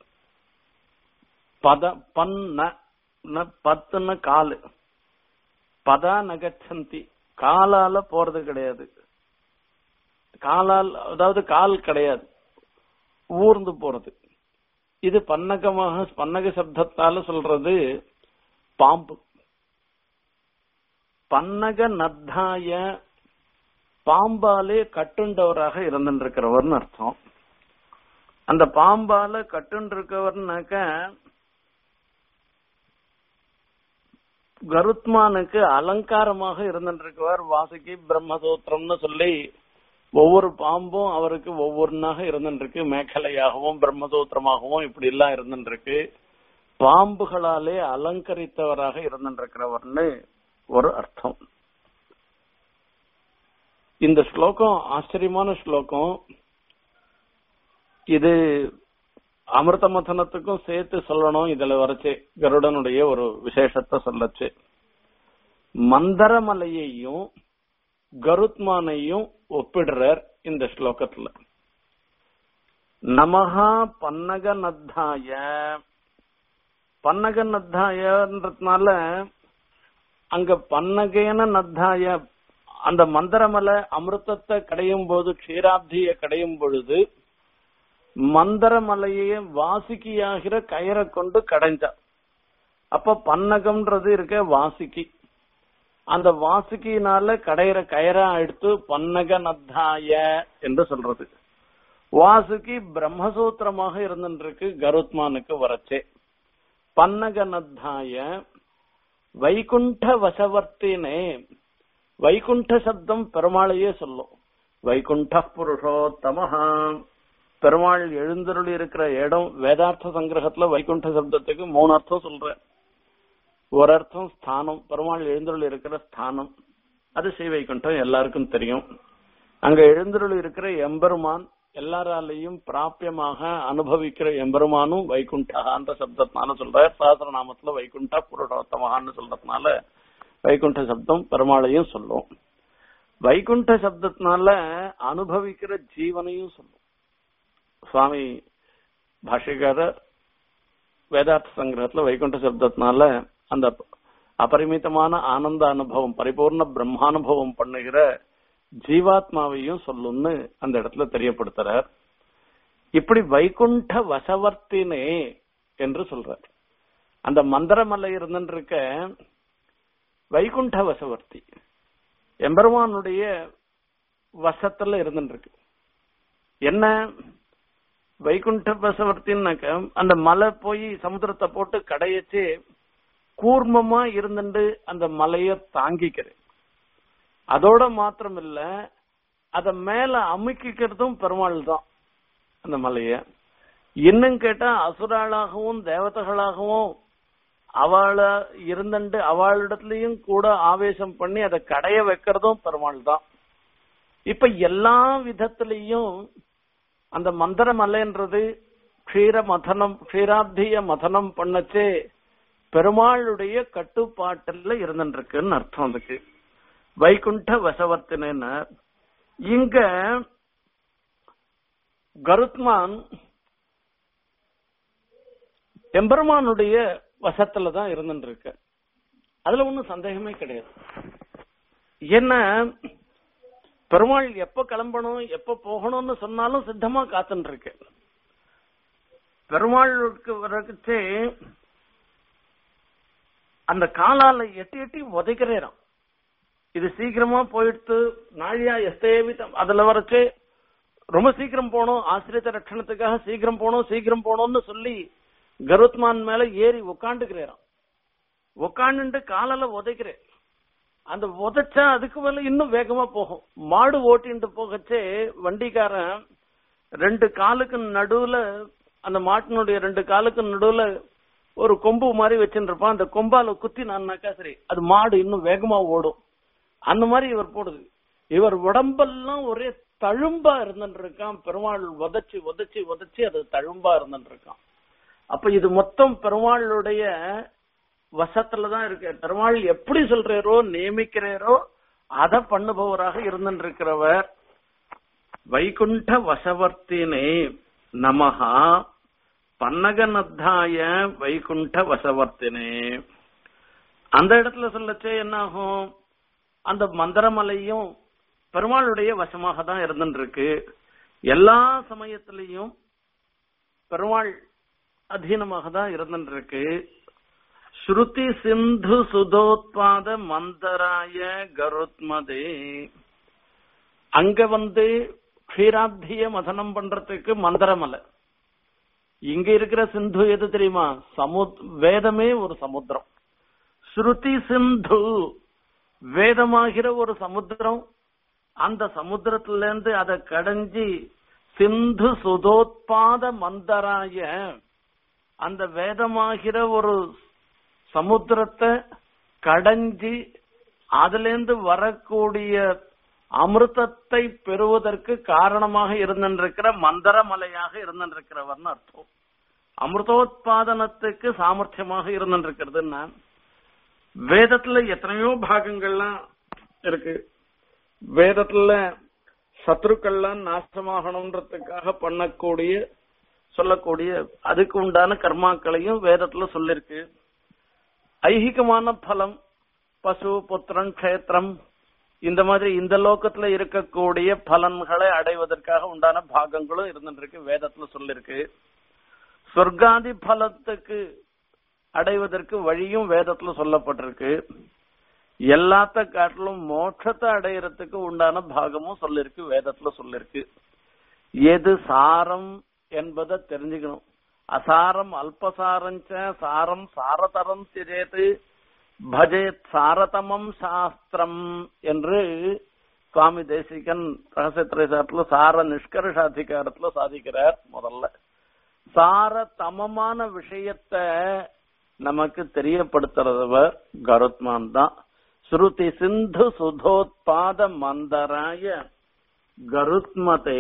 [SPEAKER 1] பத பன்ன ந- பத்துன்னு காலு பதா நகச்சந்தி காலால போறது கிடையாது காலால் அதாவது கால் கிடையாது ஊர்ந்து போறது இது பன்னகமாக பன்னக சப்தத்தால சொல்றது பாம்பு பன்னக நத்தாய பாம்பாலே கட்டுண்டவராக இருந்துருக்கிறவர்னு அர்த்தம் அந்த பாம்பால கட்டுண்டிருக்கவர்னாக்க கருத்மானுக்கு அலங்காரமாக இருந்துருக்கவர் வாசுகி பிரம்மசூத்திரம்னு சொல்லி ஒவ்வொரு பாம்பும் அவருக்கு ஒவ்வொன்னாக இருந்துருக்கு மேகலையாகவும் பிரம்மசூத்திரமாகவும் இப்படி எல்லாம் இருந்துருக்கு பாம்புகளாலே அலங்கரித்தவராக இருந்துருக்கிறவர்னு ஒரு அர்த்தம் இந்த ஸ்லோகம் ஆச்சரியமான ஸ்லோகம் இது அமிர்த மதனத்துக்கும் சேர்த்து சொல்லணும் இதுல வரைச்சு கருடனுடைய ஒரு விசேஷத்தை சொல்லச்சு மந்தரமலையையும் கருத்மானையும் ஒப்பிடுறார் இந்த ஸ்லோகத்துல நமஹா பன்னக நத்தாய பன்னக நத்தாயன்றதுனால அங்க பன்னகேன நத்தாய அந்த மந்திரமலை அமிர்தத்தை கடையும் போது க்ஷீராப்திய கடையும் பொழுது மந்திரமலையே வாசிக்கியாகிற கயிறை கொண்டு கடைஞ்சா அப்ப பன்னகம்ன்றது இருக்க வாசிக்கி அந்த வாசுகியினால கடையிற கயரா எடுத்து பன்னக நத்தாய என்று சொல்றது வாசுகி பிரம்மசூத்திரமாக இருந்துருக்கு கருத்மானுக்கு வரச்சே பன்னக நத்தாய வைகுண்ட வசவர்த்தினே வைகுண்ட சப்தம் பெருமாளையே சொல்லும் வைகுண்ட புருஷோத்தமஹா பெருமாள் எழுந்தருளி இருக்கிற இடம் வேதார்த்த சங்கிரகத்துல வைகுண்ட சப்தத்துக்கு மூணு அர்த்தம் சொல்றேன் ஒரு அர்த்தம் ஸ்தானம் பெருமாள் எழுந்தருள் இருக்கிற ஸ்தானம் அது ஸ்ரீவைகுண்டம் எல்லாருக்கும் தெரியும் அங்க எழுந்தருள் இருக்கிற எம்பெருமான் எல்லாராலையும் பிராபியமாக அனுபவிக்கிற எம்பெருமானும் வைகுண்டகான்ற சப்தத்தினால சொல்ற சாஸ்திரநாமத்துல வைகுண்ட புருஷோத்தமகான்னு சொல்றதுனால வைகுண்ட சப்தம் பெருமாளையும் சொல்லும் வைகுண்ட சப்தத்தினால அனுபவிக்கிற ஜீவனையும் சொல்லும் சுவாமி பாஷிகாரர் வேதார்த்த சங்கிரகத்துல வைகுண்ட சப்தத்தினால அந்த அபரிமிதமான ஆனந்த அனுபவம் பரிபூர்ண பிரம்மானுபவம் பண்ணுகிற ஜீவாத்மாவையும் சொல்லும்னு அந்த இடத்துல தெரியப்படுத்துறார் இப்படி வைகுண்ட வசவர்த்தினே என்று சொல்றார் அந்த மந்திரமலை இருந்துருக்க வைகுண்ட வசவர்த்தி எம்பெருமானுடைய வசத்துல இருந்துருக்கு என்ன வைகுண்ட வசவர்த்தின்னாக்க அந்த மலை போய் சமுத்திரத்தை போட்டு கடையச்சு கூர்மமா இருந்துட்டு அந்த மலைய தாங்கிக்கிறேன் அதோட மாத்திரம் இல்ல அத மேல அமுக்கிக்கிறதும் பெருமாள் தான் அந்த மலைய இன்னும் கேட்டா அசுராளாகவும் தேவதைகளாகவும் அவள இருந்துட்டு அவளிடத்துலயும் கூட ஆவேசம் பண்ணி அதை கடைய வைக்கிறதும் பெருமாள் தான் இப்ப எல்லா விதத்திலையும் அந்த மந்திர மலைன்றது க்ஷீர மதனம் க்ஷீராப்திய மதனம் பண்ணச்சே பெருமாளுடைய கட்டுப்பாட்டுல இருந்துருக்குன்னு அர்த்தம் அதுக்கு வைகுண்ட வசவர்த்தன இங்க கருத்மான் எம்பெருமானுடைய வசத்துல தான் இருந்துருக்கு அதுல ஒன்னும் சந்தேகமே கிடையாது என்ன பெருமாள் எப்ப கிளம்பணும் எப்ப போகணும்னு சொன்னாலும் சித்தமா காத்துட்டு இருக்கு பெருமாளுக்கு வரச்சே அந்த காலால எட்டி எட்டி உதைக்கிறேன் இது சீக்கிரமா போயிடுத்து நாழியா எஸ்தேவிதம் அதுல வரச்சு ரொம்ப சீக்கிரம் போகணும் ஆசிரியத்த ரட்சணத்துக்காக சீக்கிரம் போகணும் சீக்கிரம் போகணும்னு சொல்லி கருத்மான் மேல ஏறி உக்காண்டுக்கிறேன் உக்காண்டு காலால உதைக்கிறேன் அந்த உதைச்சா அதுக்கு மேல இன்னும் வேகமா போகும் மாடு ஓட்டிட்டு போகச்சே வண்டிக்காரன் ரெண்டு காலுக்கு நடுவுல அந்த மாட்டினுடைய ரெண்டு காலுக்கு நடுவுல ஒரு கொம்பு மாதிரி வச்சுருப்பான் அந்த கொம்பால குத்தி நான்னாக்கா சரி அது மாடு இன்னும் வேகமா ஓடும் அந்த மாதிரி இவர் போடுது இவர் உடம்பெல்லாம் ஒரே தழும்பா இருந்துட்டு இருக்கான் பெருமாள் உதச்சி உதச்சி உதச்சி அது தழும்பா இருந்துட்டு இருக்கான் அப்ப இது மொத்தம் பெருமாளுடைய வசத்துலதான் இருக்கு பெருமாள் எப்படி சொல்றாரோ நியமிக்கிறாரோ அதை பண்ணுபவராக இருந்துட்டு இருக்கிறவர் வைகுண்ட வசவர்த்தினே நமஹா பன்னகநத்தாய வைகுண்ட வசவர்த்தினே அந்த இடத்துல சொல்லச்சே என்ன ஆகும் அந்த மந்திரமலையும் பெருமாளுடைய வசமாக தான் இருந்துருக்கு எல்லா சமயத்திலையும் பெருமாள் அதீனமாக தான் இருந்துருக்கு ஸ்ருதி சிந்து சுதோத்பாத மந்தராய கருத்மதே அங்க வந்து க்ஷீராப்திய மதனம் பண்றதுக்கு மந்திரமலை இங்க இருக்கிற சிந்து எது தெரியுமா சமுத் வேதமே ஒரு சமுத்திரம் ஸ்ருதி சிந்து வேதமாகிற ஒரு சமுத்திரம் அந்த சமுத்திரத்துல இருந்து அதை கடைஞ்சி சிந்து சுதோத்பாத மந்தராய அந்த வேதமாகிற ஒரு சமுத்திரத்தை கடைஞ்சி அதுல இருந்து வரக்கூடிய அமிர்தத்தை பெறுவதற்கு காரணமாக இருந்திருக்கிற மந்திரமலையாக இருந்திருக்கிறவர்னு அர்த்தம் அமிர்தோத்பாதனத்துக்கு சாமர்த்தியமாக இருந்திருக்கிறதுன்னா வேதத்துல எத்தனையோ பாகங்கள்லாம் இருக்கு வேதத்துல சத்ருக்கள்லாம் நாசமாகணுன்றதுக்காக பண்ணக்கூடிய சொல்லக்கூடிய அதுக்கு உண்டான கர்மாக்களையும் வேதத்துல சொல்லிருக்கு ஐகிகமான பலம் பசு புத்திரன் கஷேத்திரம் இந்த மாதிரி இந்த லோகத்துல இருக்கக்கூடிய பலன்களை அடைவதற்காக உண்டான பாகங்களும் இருந்துருக்கு வேதத்துல சொல்லிருக்கு சொர்க்காதி பலத்துக்கு அடைவதற்கு வழியும் வேதத்துல சொல்லப்பட்டிருக்கு எல்லாத்த காட்டிலும் மோட்சத்தை அடையறதுக்கு உண்டான பாகமும் சொல்லிருக்கு வேதத்துல சொல்லிருக்கு எது சாரம் என்பதை தெரிஞ்சுக்கணும் அசாரம் அல்பசாரஞ்ச சாரம் சாரதரம் திரேது பஜேத் சாரதமம் சாஸ்திரம் என்று சுவாமி தேசிகன் ரகசியத்திரைசாரத்துல சார நிஷ்கர்ஷாதிகாரத்துல சாதிக்கிறார் முதல்ல சார தமமான விஷயத்த நமக்கு தெரியப்படுத்துறவர் கருத்மான் தான் ஸ்ருதி சிந்து சுதோத்பாத மந்தராய கருத்மதே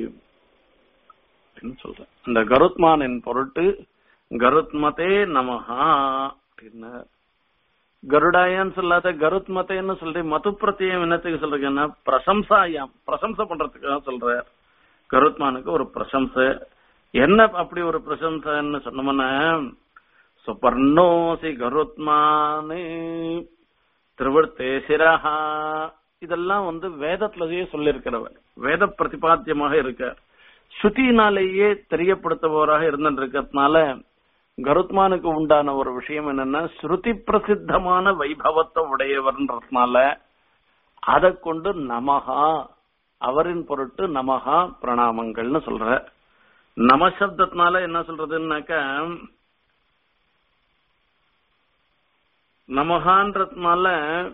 [SPEAKER 1] சொல்ற இந்த கருத்மானின் பொருட்டு கருத்மதே நமஹா அப்படின்னு கருடாயான்னு சொல்லாத கருத்மதேன்னு சொல்றேன் மது பிரத்தியம் என்னத்துக்கு சொல்றீங்கன்னா பிரசம்சாயாம் பிரசம்சை பண்றதுக்காக சொல்ற கருத்மானுக்கு ஒரு பிரசம்சை என்ன அப்படி ஒரு பிரசம்சைன்னு சொன்னோம்னா சுபர்ணோசி கருத்மானு திருவர்த்தே சிரஹா இதெல்லாம் வந்து வேதத்திலேயே சொல்லியிருக்கிறவர் வேத பிரதிபாத்தியமாக இருக்கார் ஸ்ருதியினாலேயே தெரியப்படுத்துபவராக இருந்திருக்கிறதுனால கருத்மானுக்கு உண்டான ஒரு விஷயம் என்னன்னா ஸ்ருதி பிரசித்தமான வைபவத்தை உடையவர்ன்றதுனால அதை கொண்டு நமகா அவரின் பொருட்டு நமகா பிரணாமங்கள்னு சொல்ற நம சப்தத்தினால என்ன சொல்றதுன்னாக்க நமகான்றதுனால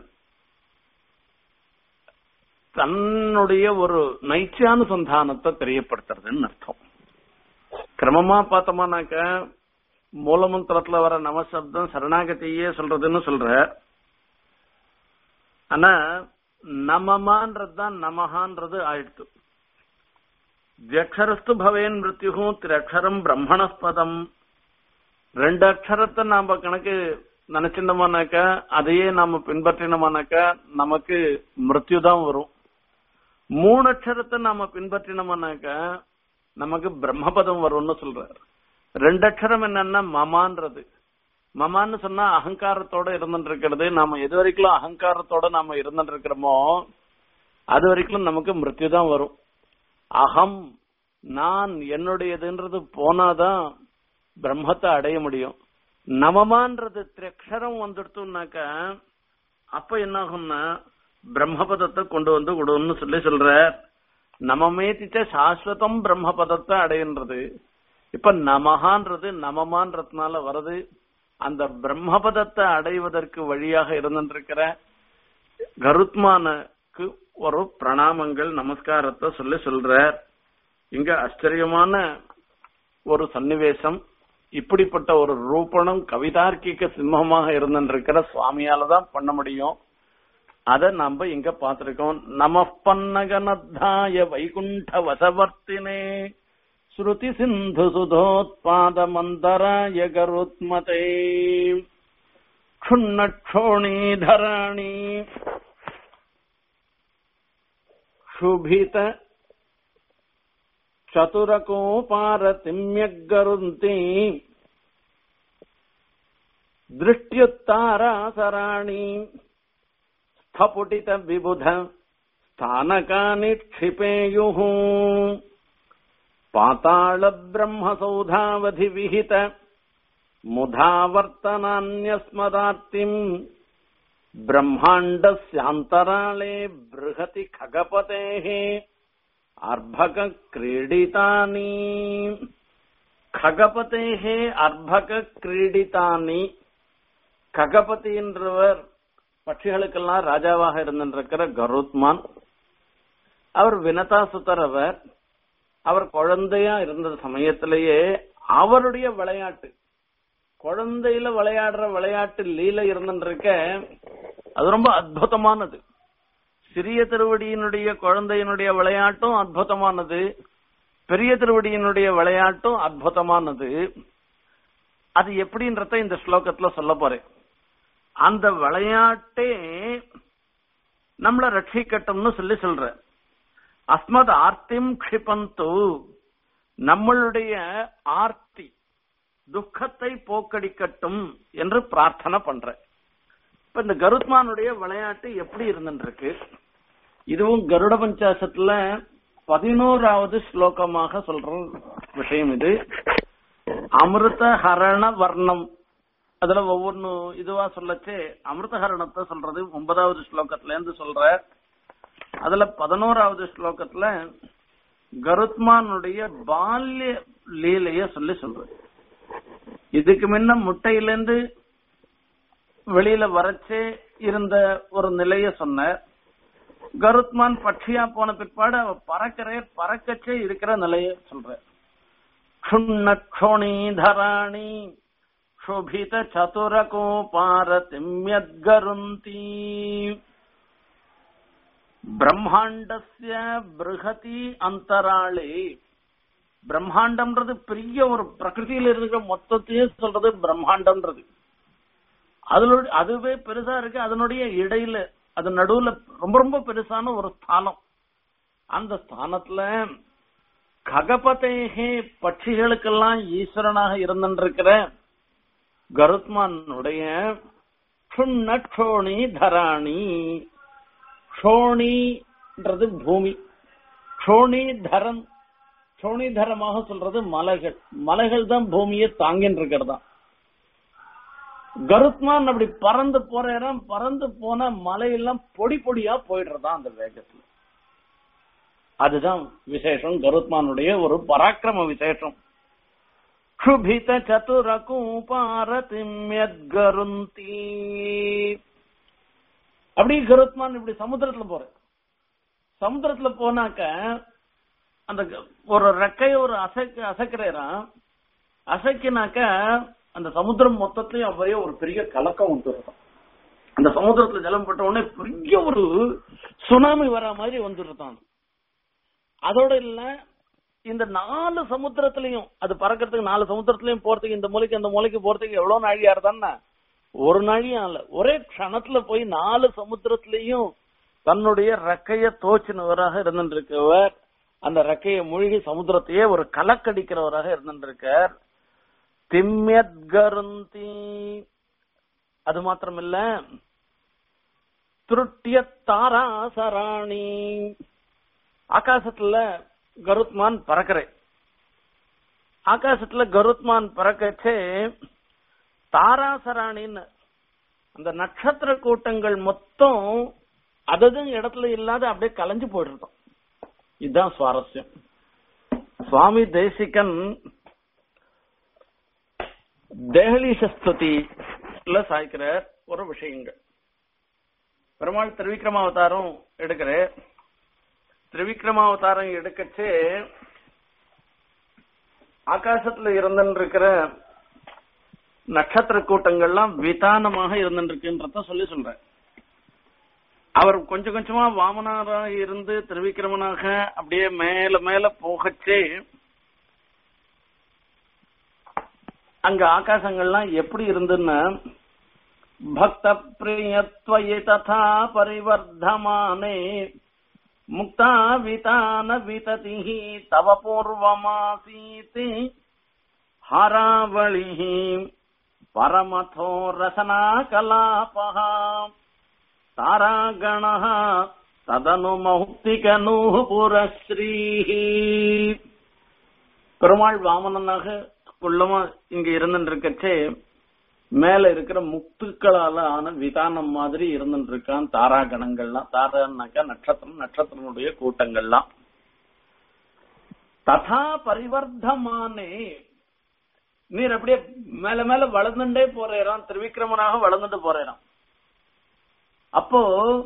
[SPEAKER 1] தன்னுடைய ஒரு நைச்சானுசந்தானத்தை தெரியப்படுத்துறதுன்னு அர்த்தம் கிரமமா பார்த்தோம்னாக்க மூலமந்திரத்துல வர நமசப்தம் சரணாகதியே சொல்றதுன்னு சொல்ற ஆனா நமமான்றதுதான் நமகான்றது ஆயிடுத்து தியக்ஷரஸ்து பவேன் மிருத்யு திரக்ஷரம் பிரம்மணஸ்பதம் ரெண்டு அக்ஷரத்தை நாம கணக்கு நினைச்சிருந்தோமானாக்கா அதையே நாம பின்பற்றினோமானாக்கா நமக்கு மிருத்யு தான் வரும் மூணு அக்ஷரத்தை நாம பின்பற்றினோம்னாக்கா நமக்கு பிரம்மபதம் வரும்னு சொல்றாரு ரெண்டு அக்ஷரம் என்னன்னா மமான்றது மமான்னு சொன்னா அகங்காரத்தோட இருந்துட்டு இருக்கிறது நாம எது வரைக்கும் அகங்காரத்தோட நாம இருந்துட்டு இருக்கிறோமோ அது வரைக்கும் நமக்கு மிருத்யு தான் வரும் அகம் நான் என்னுடையதுன்றது போனாதான் பிரம்மத்தை அடைய முடியும் நமமான்றது திரக்ஷரம் வந்துடுத்துனாக்க அப்ப என்ன ஆகும்னா பிரம்மபதத்தை கொண்டு வந்து விடுன்னு சொல்லி சொல்ற நமமேதிச்ச சாஸ்வதம் பிரம்மபதத்தை அடையின்றது இப்ப நமகான்றது நமமான்றதுனால வருது அந்த பிரம்மபதத்தை அடைவதற்கு வழியாக இருந்திருக்கிற கருத்மானுக்கு ஒரு பிரணாமங்கள் நமஸ்காரத்தை சொல்லி சொல்ற இங்க ஆச்சரியமான ஒரு சன்னிவேசம் இப்படிப்பட்ட ஒரு ரூபணம் கவிதார்க்கிக சிம்மமாக இருந்திருக்கிற சுவாமியால தான் பண்ண முடியும் அத நாம இங்க பார்த்திருக்கோம் நம பன்னகனத்தாய வைகுண்ட வசவர்த்தினே ஸ்ருதி சிந்து சுதோத்பாத மந்தராய கருத்மதே க்ஷுண்ணோணீதராணி शुभित चतुरकोपारतिम्यगरुन्ति दृष्ट्युत्तारासराणि स्फपुटित विबुध स्थानकानि क्षिपेयुः पाताळब्रह्मसौधावधिविहित मुधावर्तनान्यस्मदार्तिम् ब्रह्माण्डस्यान्तराळे बृहति खगपतेः अर्भक क्रीडितानि खगपतेः அர்பக கிரீடிதானி ககபதி என்றவர் பட்சிகளுக்கெல்லாம் ராஜாவாக இருந்திருக்கிற கருத்மான் அவர் வினதாசுதர் அவர் அவர் குழந்தையா இருந்த சமயத்திலேயே அவருடைய விளையாட்டு குழந்தையில விளையாடுற விளையாட்டு லீல இருந்துருக்க அது ரொம்ப அற்புதமானது சிறிய திருவடியினுடைய குழந்தையினுடைய விளையாட்டும் அற்புதமானது பெரிய திருவடியினுடைய விளையாட்டும் அற்புதமானது அது எப்படின்றத இந்த ஸ்லோகத்துல சொல்ல போறேன் அந்த விளையாட்டே நம்மள ரட்சிக்கட்டும்னு சொல்லி சொல்ற அஸ்மத் ஆர்த்திம் க்ஷிபந்து நம்மளுடைய ஆர்த்தி துக்கத்தை போக்கடிக்கட்டும் என்று பிரார்த்தனை பண்ற இப்ப இந்த கருத்மானுடைய விளையாட்டு எப்படி இருந்துருக்கு இதுவும் கருட பஞ்சாசத்துல பதினோராவது ஸ்லோகமாக சொல்ற விஷயம் இது அமிர்த ஹரண வர்ணம் அதுல ஒவ்வொன்னு இதுவா சொல்லச்சே அமிர்த ஹரணத்தை சொல்றது ஒன்பதாவது ஸ்லோகத்துல இருந்து சொல்ற அதுல பதினோராவது ஸ்லோகத்துல கருத்மானுடைய பால்ய லீலைய சொல்லி சொல்ற இதுக்கு முன்ன முட்டையிலேருந்து வெளியில வரச்சே இருந்த ஒரு நிலைய சொன்ன கருத்மான் பட்சியா போன பிற்பாடு அவ பறக்கிற பறக்கச்சே இருக்கிற நிலைய சொல்ற க்ஷுண்ணக்ஷோணீதராணி क्षोभित चतुरको पारतिम्यद्गरुन्ती பிரம்மாண்டஸ்ய பிருகதி அந்தராளே பிரம்மாண்டம்ன்றது பெரிய ஒரு பிரகிருதியில இருக்கிற மொத்தத்தையும் சொல்றது பிரம்மாண்டம்ன்றது அதுல அதுவே பெருசா இருக்கு அதனுடைய இடையில அது நடுவுல ரொம்ப ரொம்ப பெருசான ஒரு ஸ்தானம் அந்த ஸ்தானத்துல ககபதேகே பட்சிகளுக்கெல்லாம் ஈஸ்வரனாக இருந்திருக்கிற கருத்மானுடைய க்ஷோணி தராணி க்ஷோணின்றது பூமி க்ஷோணி தரன் க்ஷோணிதரமாக சொல்றது மலைகள் மலைகள் தான் பூமியை தாங்கின்னு இருக்கிறதா கருத்மான் அப்படி பறந்து போற இடம் பறந்து போன மலையெல்லாம் பொடி பொடியா போயிடுறதா அந்த வேகத்துல அதுதான் விசேஷம் கருத்மானுடைய ஒரு பராக்கிரம விசேஷம் क्षुभित சதுரகூபாரதிம்யத்கருந்தி அப்படி கருத்மான் இப்படி சமுத்திரத்துல போற சமுத்திரத்துல போனாக்க அந்த ஒரு ரெக்கைய ஒரு அசைக்க அசைக்கிறான் அசைக்கினாக்க அந்த சமுத்திரம் மொத்தத்தையும் அப்படியே ஒரு பெரிய கலக்கம் உண்டு இருக்கும் அந்த சமுத்திரத்துல ஜலம் பட்ட உடனே பெரிய ஒரு சுனாமி வர மாதிரி வந்துருதான் அதோட இல்ல இந்த நாலு சமுத்திரத்திலையும் அது பறக்கிறதுக்கு நாலு சமுத்திரத்திலையும் போறதுக்கு இந்த மூலைக்கு அந்த மூலைக்கு போறதுக்கு எவ்வளவு நாழியா இருந்தா ஒரு நாழியும் இல்ல ஒரே க்ஷணத்துல போய் நாலு சமுத்திரத்திலையும் தன்னுடைய ரெக்கைய தோச்சினவராக இருந்திருக்கவர் அந்த ரெக்கையை மூழ்கி சமுத்திரத்தையே ஒரு கலக்கடிக்கிறவராக இருந்திருக்கார் திம்யத்கருந்தி அது மாத்திரமில்ல திருட்டிய தாராசராணி ஆகாசத்துல கருத்மான் பறக்கிற ஆகாசத்துல கருத்மான் பறக்கச்சே தாராசராணின்னு அந்த நட்சத்திர கூட்டங்கள் மொத்தம் அதது இடத்துல இல்லாத அப்படியே கலைஞ்சு போயிடுறோம் இதுதான் சுவாரஸ்யம் சுவாமி தேசிகன் தேகலீசஸ்துதில சாய்க்கிற ஒரு விஷயங்கள் பெருமாள் திருவிக்ரமாவதாரம் எடுக்கிற திரிவிக்ரமாவதாரம் எடுக்கச்சே ஆகாசத்துல இருந்துருக்கிற நட்சத்திர கூட்டங்கள்லாம் விதானமாக இருந்துருக்குன்றத சொல்லி சொல்ற அவர் கொஞ்சம் கொஞ்சமா வாமனாரா இருந்து திருவிக்கிரமனாக அப்படியே மேல மேல போகச்சே அங்க ஆகாசங்கள்லாம் எப்படி இருந்துன்னா பக்த பிரியத்வயி ததா பரிவர்தமானே முக்தா விதான விததிः தவ பூர்வமாசீத் ஹராவளிः பரமதோ ரசனா கலாபः தாராகணः ததனு மௌக்திகனு புரஸ்ரீः பெருமாள் வாமனனாக குள்ளமா இங்க இருந்துருக்கச்சே மேல இருக்கிற முத்துக்களால ஆன விதானம் மாதிரி இருந்துட்டு இருக்கான் தாரா கணங்கள்லாம் தாரான்னாக்கா நட்சத்திரம் நட்சத்திரனுடைய கூட்டங்கள்லாம் ததா பரிவர்த்தமானே நீர் அப்படியே மேல மேல வளர்ந்துட்டே போறேறான் திருவிக்கிரமனாக வளர்ந்துட்டு போறேறான் அப்போ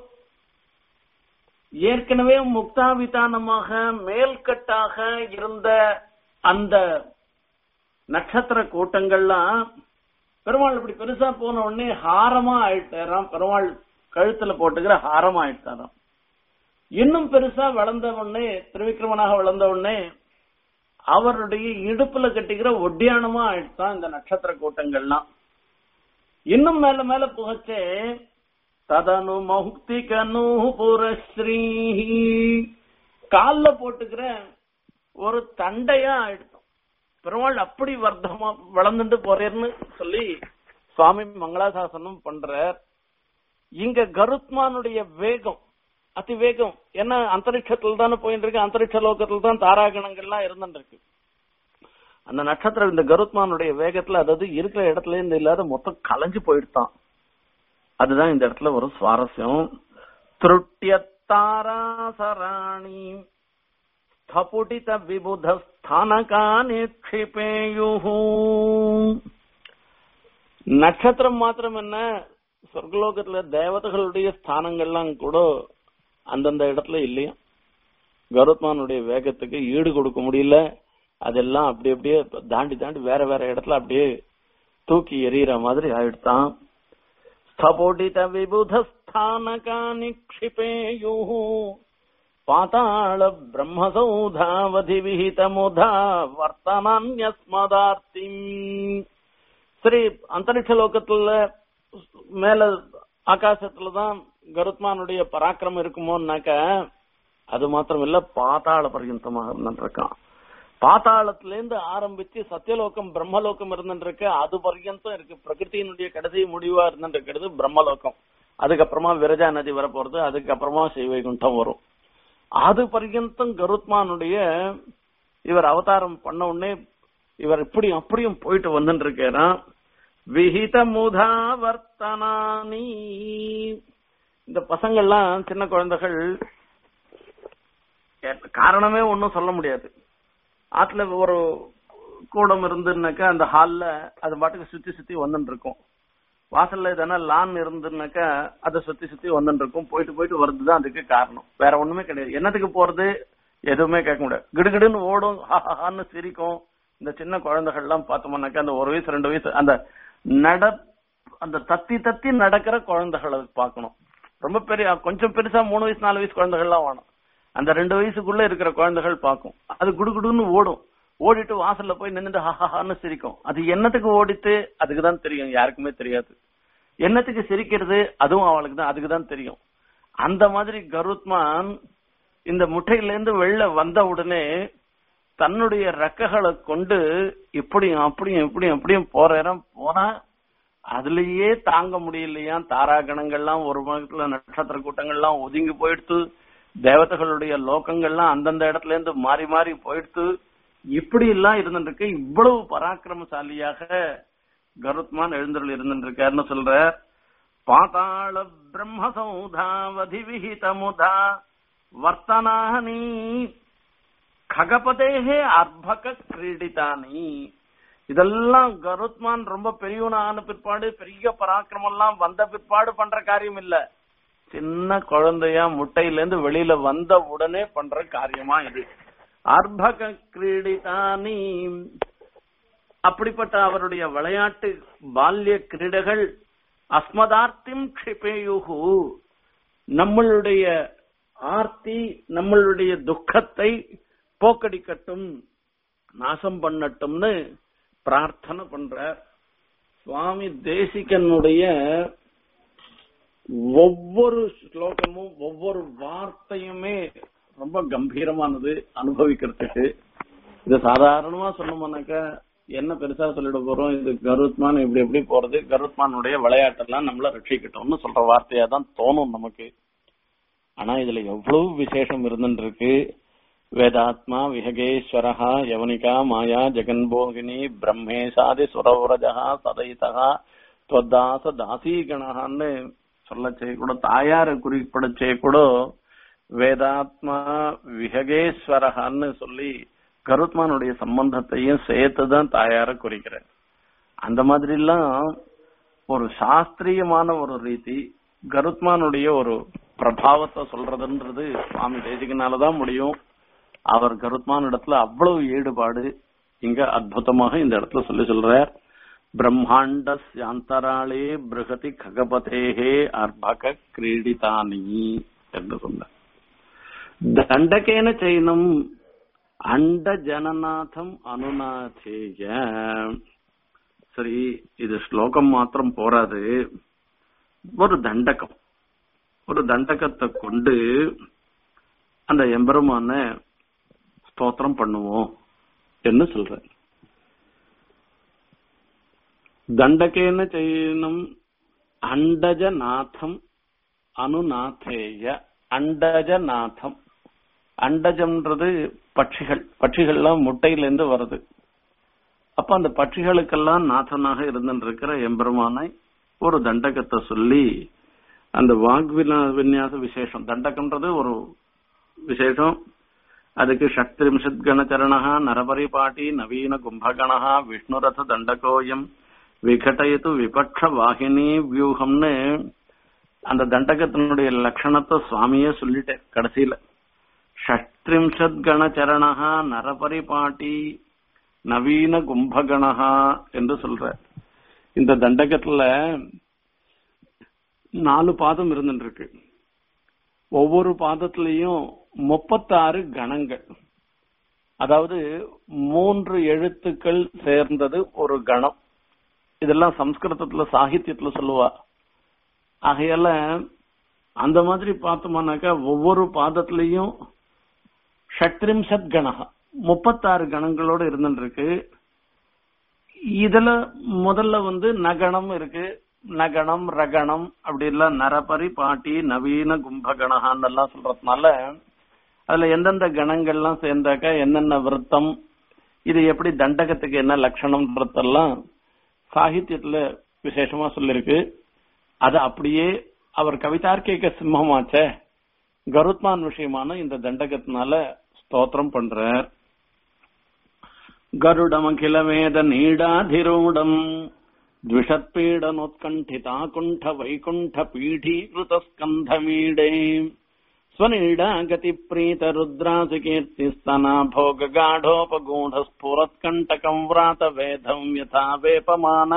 [SPEAKER 1] ஏற்கனவே முக்தாவிதானமாக மேல்கட்டாக இருந்த அந்த நட்சத்திர கூட்டங்கள்லாம் பெருமாள் இப்படி பெருசா போன உடனே ஹாரமா ஆயிட்டாராம் பெருமாள் கழுத்துல போட்டுக்கிற ஹாரமா ஆயிட்டாராம் இன்னும் பெருசா வளர்ந்த உடனே திருவிக்கிரமனாக வளர்ந்த உடனே அவருடைய இடுப்புல கட்டிக்கிற ஒட்டியானமா ஆயிடுதான் இந்த நட்சத்திர கூட்டங்கள்லாம் இன்னும் மேல மேல புகச்சே ததனு மௌக்திகனு புரஸ்ரீ கால்ல போட்டுக்கிற ஒரு தண்டையா ஆயிடுத்தோம் பெருமாள் அப்படி வர்த்தமா வளர்ந்துட்டு போறேன்னு சொல்லி சுவாமி மங்களாசாசனம் பண்றார் இங்க கருத்மானுடைய வேகம் அதி வேகம் ஏன்னா அந்தரிக்ஷத்துல தானே போயிட்டு இருக்கு அந்தரிக்ஷ லோகத்துல தான் தாராகணங்கள்லாம் இருந்துட்டு இருக்கு அந்த நட்சத்திரம் இந்த கருத்மானுடைய வேகத்துல அதாவது இருக்கிற இடத்துல இருந்து இல்லாத மொத்தம் கலைஞ்சு போயிடுதான் அதுதான் இந்த இடத்துல ஒரு சுவாரஸ்யம் திருட்டியத்தாராசராணி ஸ்தபுடித விபுத ஸ்தானகா நிக்ஷிபேயுஹு நட்சத்திரம் மாத்திரம் என்ன சொர்க்கலோகத்துல தேவதைகளுடைய ஸ்தானங்கள்லாம் கூட அந்தந்த இடத்துல இல்லையா கருத்மானுடைய வேகத்துக்கு ஈடு கொடுக்க முடியல அதெல்லாம் அப்படி அப்படியே தாண்டி தாண்டி வேற வேற இடத்துல அப்படியே தூக்கி எறிகிற மாதிரி ஆயிடுதான் ஸ்தபோடித விபுதஸ்தானகா நிக்ஷிபேயு பாதாள பிரம்மசௌதாவதி விஹிதமுதா வர்த்தனான்யஸ்மதார்த்திம் சரி அந்தரிக்ஷ லோகத்துல மேல ஆகாசத்துலதான் கருத்மானுடைய பராக்கிரமம் இருக்குமோன்னாக்க அது மாத்திரம் இல்ல பாதாள பர்யந்தமாக இருந்துருக்கான் பாதாளத்துல இருந்து ஆரம்பிச்சு சத்தியலோகம் பிரம்மலோகம் இருந்துருக்கு அது பர்யந்தம் இருக்கு பிரகிருத்தியினுடைய கடைசி முடிவா இருந்துருக்கிறது பிரம்மலோகம் அதுக்கப்புறமா விரஜா நதி வர போறது அதுக்கப்புறமா ஸ்ரீவைகுண்டம் வரும் அது பர்யந்தம் கருத்மானுடைய இவர் அவதாரம் பண்ண உடனே இவர் இப்படி அப்படியும் போயிட்டு வந்துட்டு இருக்கிறான் விஹித முதாவர்த்தனானி இந்த பசங்கள்லாம் சின்ன குழந்தைகள் காரணமே ஒன்னும் சொல்ல முடியாது ஆத்துல ஒரு கூடம் இருந்துன்னாக்கா அந்த ஹால்ல அது பாட்டுக்கு சுத்தி சுத்தி வந்துட்டு இருக்கும் வாசல்ல எதனா லான் இருந்துனாக்கா அதை சுத்தி சுத்தி வந்துட்டு இருக்கும் போயிட்டு போயிட்டு வருதுதான் அதுக்கு காரணம் வேற ஒண்ணுமே கிடையாது என்னத்துக்கு போறது எதுவுமே கேட்க முடியாது கிடுகிடுன்னு ஓடும் ஹான்னு சிரிக்கும் இந்த சின்ன குழந்தைகள் எல்லாம் பார்த்தோம்னாக்கா அந்த ஒரு வயசு ரெண்டு வயசு அந்த நட அந்த தத்தி தத்தி நடக்கிற குழந்தைகளை பார்க்கணும் ரொம்ப பெரிய கொஞ்சம் பெருசா மூணு வயசு நாலு வயசு குழந்தைகள்லாம் வேணும் அந்த ரெண்டு வயசுக்குள்ள இருக்கிற குழந்தைகள் பார்க்கும் அது குடுகுடுன்னு ஓடும் ஓடிட்டு வாசல்ல போய் நின்னுட்டு ஹஹான்னு சிரிக்கும் அது என்னத்துக்கு ஓடிட்டு அதுக்கு தான் தெரியும் யாருக்குமே தெரியாது என்னத்துக்கு சிரிக்கிறது அதுவும் அவளுக்கு தான் அதுக்கு தான் தெரியும் அந்த மாதிரி கருத்மான் இந்த முட்டையில இருந்து வெளில வந்த உடனே தன்னுடைய ரெக்கைகளை கொண்டு இப்படியும் அப்படியும் இப்படியும் அப்படியும் போற இடம் போனா அதுலயே தாங்க முடியலையா தாராகணங்கள்லாம் ஒரு மகத்துல நட்சத்திர கூட்டங்கள்லாம் ஒதுங்கி போயிடுத்து தேவதைகளுடைய லோகங்கள்லாம் அந்தந்த இடத்துல இருந்து மாறி மாறி போயிடுத்து இப்படி எல்லாம் இருந்துருக்கு இவ்வளவு பராக்கிரமசாலியாக கருத்மான் எழுந்தருள் இருந்துருக்காருன்னு சொல்ற பாதாள பிரம்மசௌதாவதி விஹிதமுதா வர்த்தனானி ககபதேகே அர்பக கிரீடிதானி இதெல்லாம் கருத்மான் ரொம்ப பெரியவனா ஆன பிற்பாடு பெரிய பராக்கிரமம் எல்லாம் வந்த பிற்பாடு பண்ற காரியம் இல்ல சின்ன குழந்தையா முட்டையில இருந்து வெளியில வந்த உடனே பண்ற காரியமா இது அர்பக கிரீடிதானி அப்படிப்பட்ட அவருடைய விளையாட்டு பால்ய கிரீடைகள் அஸ்மதார்த்திம் க்ஷிபேயுகு நம்மளுடைய ஆர்த்தி நம்மளுடைய துக்கத்தை போக்கடிக்கட்டும் நாசம் பண்ணட்டும்னு பிரார்த்தனை பண்ற சுவாமி தேசிகனுடைய ஒவ்வொரு ஸ்லோகமும் ஒவ்வொரு வார்த்தையுமே ரொம்ப கம்பீரமானது அனுபவிக்கிறதுக்கு இது சாதாரணமா சொன்னோம்னாக்கா என்ன பெருசா சொல்லிட போறோம் இது கருத்மான் இப்படி எப்படி போறது கருத்மானுடைய விளையாட்டெல்லாம் நம்மள ரட்சிக்கட்டும்னு சொல்ற வார்த்தையா தான் தோணும் நமக்கு ஆனா இதுல எவ்வளவு விசேஷம் இருந்துருக்கு வேதாத்மா விஹகேஸ்வரஹா யவனிகா மாயா ஜெகன்போகினி பிரம்மேசாதி சுரவரஜா சதைதா துவதாச தாசீகணான்னு சொல்ல செய்யக்கூட தாயார குறிப்பிட செய்யக்கூட வேதாத்மா விஹகேஸ்வரஹான்னு சொல்லி கருத்மானுடைய சம்பந்தத்தையும் சேர்த்துதான் தாயார குறிக்கிறேன் அந்த மாதிரி எல்லாம் ஒரு சாஸ்திரியமான ஒரு ரீதி கருத்மானுடைய ஒரு பிரபாவத்தை சொல்றதுன்றது சுவாமி தேசிகனாலதான் முடியும் அவர் கருத்மான் இடத்துல அவ்வளவு ஈடுபாடு இங்க அற்புதமாக இந்த இடத்துல சொல்லி சொல்றார் பிரம்மாண்ட சாந்தராளே பிரகதி ககபதேகே அர்பக கிரீடிதானி என்று சொன்னார் தண்டகேன செய்யணும் அண்ட ஜனநாதம் அனுநாதேய சரி இது ஸ்லோகம் மாத்திரம் போராது ஒரு தண்டகம் ஒரு தண்டகத்தை கொண்டு அந்த எம்பெருமான ஸ்தோத்திரம் பண்ணுவோம் என்று சொல்ற தண்டகேன செய்யணும் அண்டஜநாதம் அனுநாதேய அண்டஜநாதம் அண்டஜம்ன்றது பட்சிகள் பட்சிகள்லாம் முட்டையிலேருந்து வருது அப்ப அந்த பட்சிகளுக்கெல்லாம் நாதனாக இருந்திருக்கிற எம்பெருமானை ஒரு தண்டகத்தை சொல்லி அந்த வாக்வினா விநியாச விசேஷம் தண்டகன்றது ஒரு விசேஷம் அதுக்கு ஷட்ரிம்ஷத் கணச்சரணா நரபரிபாட்டி நவீன கும்பகணா விஷ்ணுரத தண்டகோயம் விகடயத்து விபக்ஷ வாகினி வியூகம்னு அந்த தண்டகத்தினுடைய லட்சணத்தை சுவாமியே சொல்லிட்டேன் கடைசியில ஷட்ரிம்ஷத் கணச்சரணா நரபரிபாட்டி நவீன கும்பகணா என்று சொல்ற இந்த தண்டகத்துல நாலு பாதம் இருந்துருக்கு ஒவ்வொரு பாதத்திலையும் முப்பத்தாறு கணங்கள் அதாவது மூன்று எழுத்துக்கள் சேர்ந்தது ஒரு கணம் இதெல்லாம் சம்ஸ்கிருதத்துல சாகித்யத்துல சொல்லுவா ஆகையால அந்த மாதிரி பார்த்தோம்னாக்கா ஒவ்வொரு பாதத்திலையும் ஷட்ரிம்சத் கணகா முப்பத்தாறு கணங்களோட இருந்துருக்கு இதுல முதல்ல வந்து நகணம் இருக்கு நகணம் ரகணம் அப்படி எல்லாம் நரபரி பாட்டி நவீன கும்பகணகான்னு எல்லாம் சொல்றதுனால அதுல எந்தெந்த கணங்கள்லாம் சேர்ந்தாக்கா என்னென்ன விருத்தம் இது எப்படி தண்டகத்துக்கு என்ன லட்சணம்ன்றதெல்லாம் சாகித்யத்துல விசேஷமா சொல்லிருக்கு அது அப்படியே அவர் கவிதார்க்கிக சிம்மமாச்சே கருத்மான் விஷயமான இந்த தண்டகத்தினால ஸ்தோத்திரம் பண்றார் गरुडमखिलवेद नीडाधिरूढम् द्विषत्पीडनोत्कण्ठिताकुण्ठ वैकुण्ठ पीठीकृतस्कन्धमीडे स्वनीडा गतिप्रीतरुद्रासिकीर्तिस्तना भोगगाढोपगूढस्फुरत्कण्टकम् व्रातवेधम् यथा वेपमान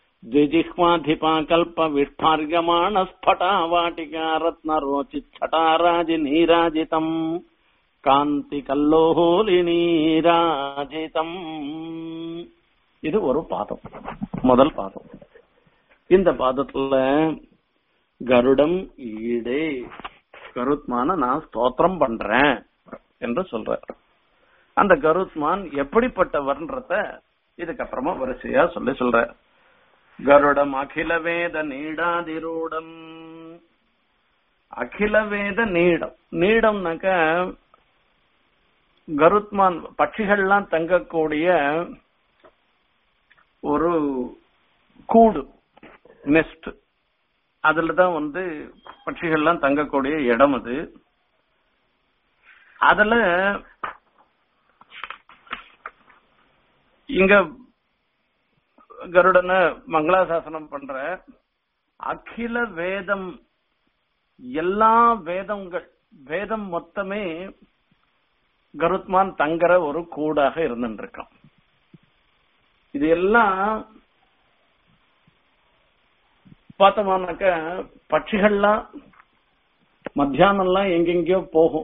[SPEAKER 1] द्विजिह्वाधिपाकल्पविष्ठार्यमाणस्फटावाटिका रत्नरोचिच्छटाराजिनीराजितम् காந்தி கல்லோலினீராஜிதம் இது ஒரு பாதம் முதல் பாதம் இந்த பாதத்துல கருடம் ஈடே கருத்மான நான் ஸ்தோத்திரம் பண்றேன் என்று சொல்ற அந்த கருத்மான் எப்படிப்பட்டவர்ன்றத இதுக்கப்புறமா வரிசையா சொல்லி சொல்ற கருடம் அகில வேத நீடாதிரூடம் அகில வேத நீடம் நீடம்னாக்க கருத்மான் பட்சிகள்லாம் தங்கக்கூடிய ஒரு கூடு நெஸ்ட் அதுலதான் வந்து பட்சிகள்லாம் தங்கக்கூடிய இடம் அது அதுல இங்க கருடனை மங்களாசாசனம் பண்ற அகில வேதம் எல்லா வேதங்கள் வேதம் மொத்தமே கருத்மான் தங்குற ஒரு கூடாக இருந்துருக்கான் இது எல்லாம் பார்த்தோம்னாக்க பட்சிகள்லாம் மத்தியானம்லாம் எங்கெங்கயோ போகும்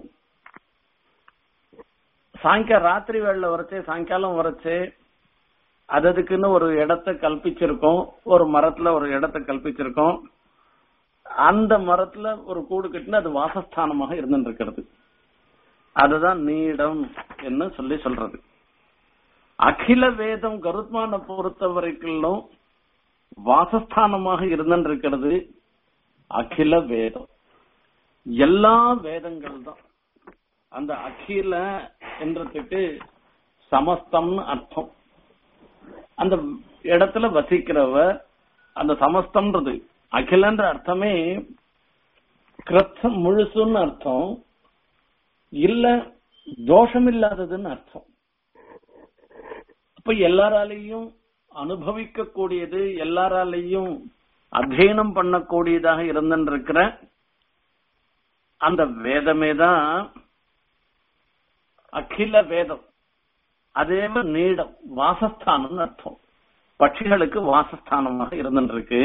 [SPEAKER 1] சாயங்கால ராத்திரி வேளையில வரைச்சு சாயங்காலம் வரைச்சு அது அதுக்குன்னு ஒரு இடத்த கல்பிச்சிருக்கோம் ஒரு மரத்துல ஒரு இடத்த கல்பிச்சிருக்கோம் அந்த மரத்துல ஒரு கூடு கட்டினா அது வாசஸ்தானமாக இருந்துட்டு இருக்கிறது அதுதான் நீடம் என்று சொல்லி சொல்றது அகில வேதம் கருத்மான பொறுத்த வரைக்கும் வாசஸ்தானமாக இருந்திருக்கிறது அகில வேதம் எல்லா வேதங்கள் தான் அந்த அகில என்றதுக்கு சமஸ்தம்னு அர்த்தம் அந்த இடத்துல வசிக்கிறவ அந்த சமஸ்தம்ன்றது அகிலன்ற அர்த்தமே கிருத்தம் முழுசுன்னு அர்த்தம் இல்ல தோஷம் இல்லாததுன்னு அர்த்தம் அப்ப எல்லாராலையும் அனுபவிக்க கூடியது எல்லாராலையும் அத்தியனம் பண்ணக்கூடியதாக இருந்திருக்கிற அந்த வேதமே தான் அகில வேதம் அதே மாதிரி நீடம் வாசஸ்தானம்னு அர்த்தம் பட்சிகளுக்கு வாசஸ்தானமாக இருந்துருக்கு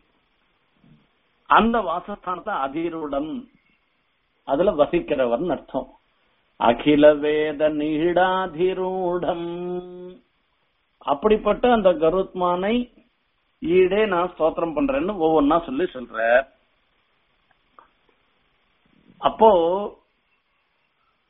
[SPEAKER 1] அந்த வாசஸ்தானத்தை அதிரூடம் அதுல வசிக்கிறவர்னு அர்த்தம் அகில வேத நீடாதிரூடம் அப்படிப்பட்ட அந்த கருத்மானை ஈடே நான் ஸ்தோத்திரம் பண்றேன்னு ஒவ்வொன்னா சொல்லி சொல்ற அப்போ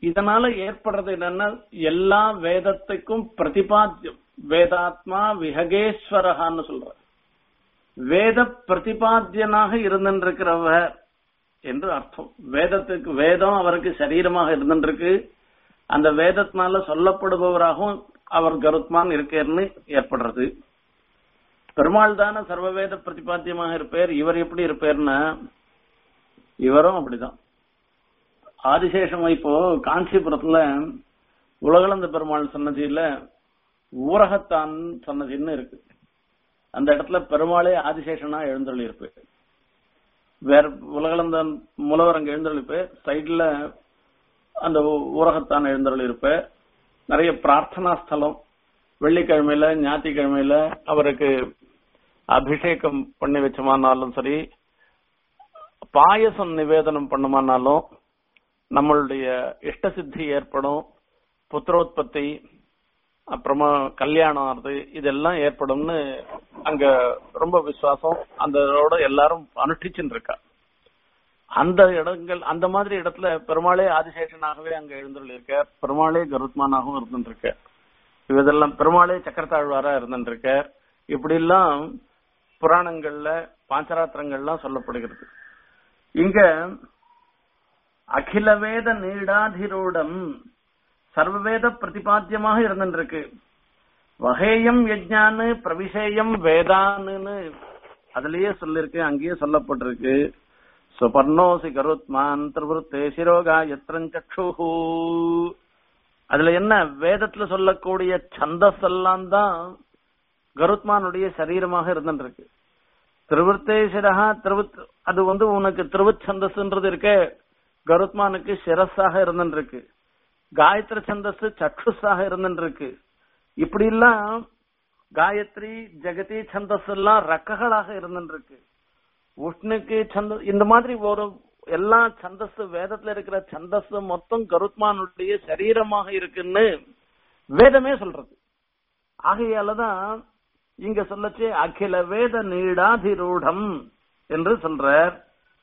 [SPEAKER 1] இதனால ஏற்படுறது என்னன்னா எல்லா வேதத்துக்கும் பிரதிபாத்தியம் வேதாத்மா விஹகேஸ்வரகான்னு சொல்ற வேத பிரதிபாத்தியனாக இருந்திருக்கிறவர் என்று அர்த்தம் வேதத்துக்கு வேதம் அவருக்கு சரீரமாக இருந்திருக்கு அந்த வேதத்தினால சொல்லப்படுபவராகவும் அவர் கருத்மான் இருக்கேன்னு ஏற்படுறது பெருமாள் தானே சர்வவேத பிரதிபாத்தியமாக இருப்பார் இவர் எப்படி இருப்பார்னா இவரும் அப்படிதான் ஆதிசேஷம் இப்போ காஞ்சிபுரத்துல உலகளந்த பெருமாள் சன்னதியில ஊரகத்தான் சன்னதின்னு இருக்கு அந்த இடத்துல பெருமாளே ஆதிசேஷனா எழுந்தருளி இருப்பார் வேற உலகளந்த மூலவர் அங்க எழுந்தருளிப்பு சைட்ல அந்த ஊரகத்தான் எழுந்தருளி இருப்ப நிறைய பிரார்த்தனா ஸ்தலம் வெள்ளிக்கிழமையில ஞாயிற்றுக்கிழமையில அவருக்கு அபிஷேகம் பண்ணி வச்சோமானாலும் சரி பாயசம் நிவேதனம் பண்ணுமானாலும் நம்மளுடைய இஷ்ட சித்தி ஏற்படும் புத்திரோத்பத்தி அப்புறமா கல்யாணம் ஆறுது இதெல்லாம் ஏற்படும்னு அங்க ரொம்ப விசுவாசம் அந்த எல்லாரும் அனுஷ்டிச்சுட்டு இருக்கா அந்த இடங்கள் அந்த மாதிரி இடத்துல பெருமாளே ஆதிசேஷனாகவே அங்க எழுந்துள்ள இருக்க பெருமாளே கருத்மானாகவும் இருந்துருக்க இதெல்லாம் பெருமாளே சக்கரத்தாழ்வாரா இருந்துருக்க இப்படி எல்லாம் புராணங்கள்ல பாஞ்சராத்திரங்கள்லாம் சொல்லப்படுகிறது இங்க அகில வேத நீடாதிரூடம் சர்வவேத பிரதிபாத்தியமாக இருந்துருக்கு வகேயம் யஜ்ஞானு பிரவிசேயம் வேதான்னு அதுலயே சொல்லிருக்கு அங்கேயே சொல்லப்பட்டிருக்கு சுபர்ணோசி கருத்மான் திருவருத்தே சிரோகா எத்திரஞ்சக்ஷு அதுல என்ன வேதத்துல சொல்லக்கூடிய சந்தஸ் எல்லாம் தான் கருத்மானுடைய சரீரமாக இருந்துருக்கு திருவர்த்தேசிரகா திருவத் அது வந்து உனக்கு திருவத் சந்தஸ்ன்றது இருக்க கருத்மானுக்கு சிரஸாக இருந்துருக்கு காயத்ரி சந்தஸ் சக்ஷுஸாக இருந்துருக்கு இப்படி எல்லாம் காயத்ரி ஜெகதி சந்தஸ் எல்லாம் ரக்கங்களாக இருந்துருக்கு உஷ்ணுக்கு சந்த இந்த மாதிரி ஒரு எல்லா சந்தஸ் வேதத்துல இருக்கிற சந்தஸ் மொத்தம் கருத்மானுடைய சரீரமாக இருக்குன்னு வேதமே சொல்றது ஆகையாலதான் இங்க சொல்லச்சு அகில வேத நீடாதிரூடம் என்று சொல்றார்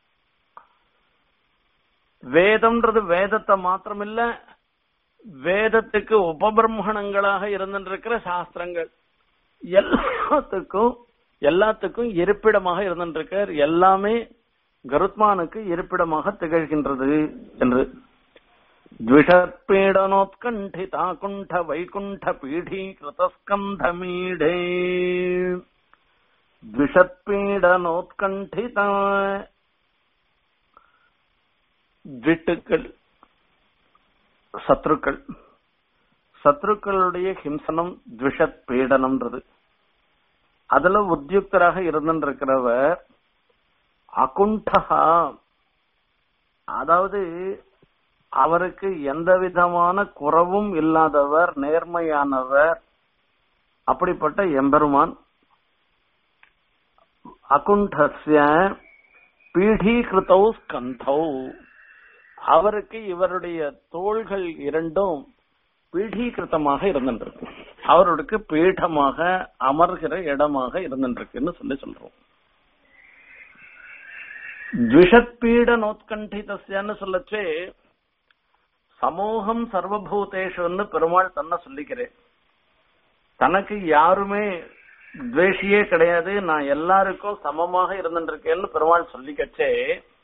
[SPEAKER 1] வேதம்ன்றது வேதத்தை மாத்திரமில்ல வேதத்துக்கு உபபிரம்மணங்களாக இருந்திருக்கிற சாஸ்திரங்கள் எல்லாத்துக்கும் எல்லாத்துக்கும் இருப்பிடமாக இருந்திருக்கார் எல்லாமே கருத்மானுக்கு இருப்பிடமாக திகழ்கின்றது என்று द्विषत्पीडनोत्कण्ठिता कुण्ठ वैकुण्ठ पीढीकृतस्कन्धमीढे द्विषत्पीडनोत्कण्ठिता திட்டுக்கள் சத்ருக்கள் சத்ருக்களுடைய ஹிம்சனம் த்விஷத் பீடனம்ன்றது அதுல உத்தியுக்தராக இருந்திருக்கிறவர் அகுண்டகா அதாவது அவருக்கு எந்த விதமான குறவும் இல்லாதவர் நேர்மையானவர் அப்படிப்பட்ட எம்பெருமான் அகுண்டஸ்ய பீடீகிருத்தௌ ஸ்கந்தௌ அவருக்கு இவருடைய தோள்கள் இரண்டும் பீடீகிருத்தமாக இருந்திருக்கு அவருக்கு பீடமாக அமர்கிற இடமாக இருந்திருக்குன்னு சொல்லி சொல்றோம் த்விஷத்பீட நோத்கண்டிதஸ்யன்னு சொல்லச்சே சமூகம் சர்வபூதேஷன்னு பெருமாள் தன்னை சொல்லிக்கிறேன் தனக்கு யாருமே துவேஷியே கிடையாது நான் எல்லாருக்கும் சமமாக இருந்துருக்கேன்னு பெருமாள் சொல்லிக்கச்சே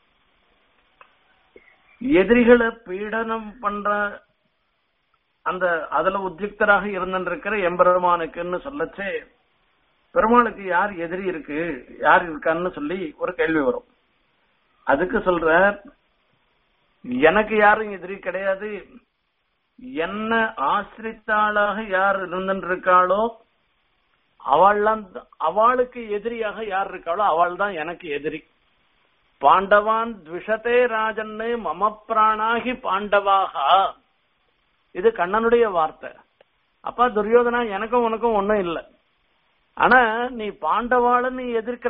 [SPEAKER 1] எதிரிகளை பீடனம் பண்ற அந்த அதுல உத்யுக்தராக இருந்திருக்கிற எம்பெருமானுக்குன்னு சொல்லச்சே பெருமாளுக்கு யார் எதிரி இருக்கு யார் இருக்கான்னு சொல்லி ஒரு கேள்வி வரும் அதுக்கு சொல்ற எனக்கு யாரும் எதிரி கிடையாது என்ன ஆசிரித்தாளாக யார் இருந்திருக்காளோ அவள்லாம் அவளுக்கு எதிரியாக யார் இருக்காளோ அவள் தான் எனக்கு எதிரி பாண்டவான் த்விஷதே ராஜன்னு மம பிராணாகி பாண்டவாக இது கண்ணனுடைய வார்த்தை அப்பா துரியோதனா எனக்கும் உனக்கும் ஒண்ணும் இல்லை ஆனா நீ பாண்டவாள நீ எதிர்க்கிற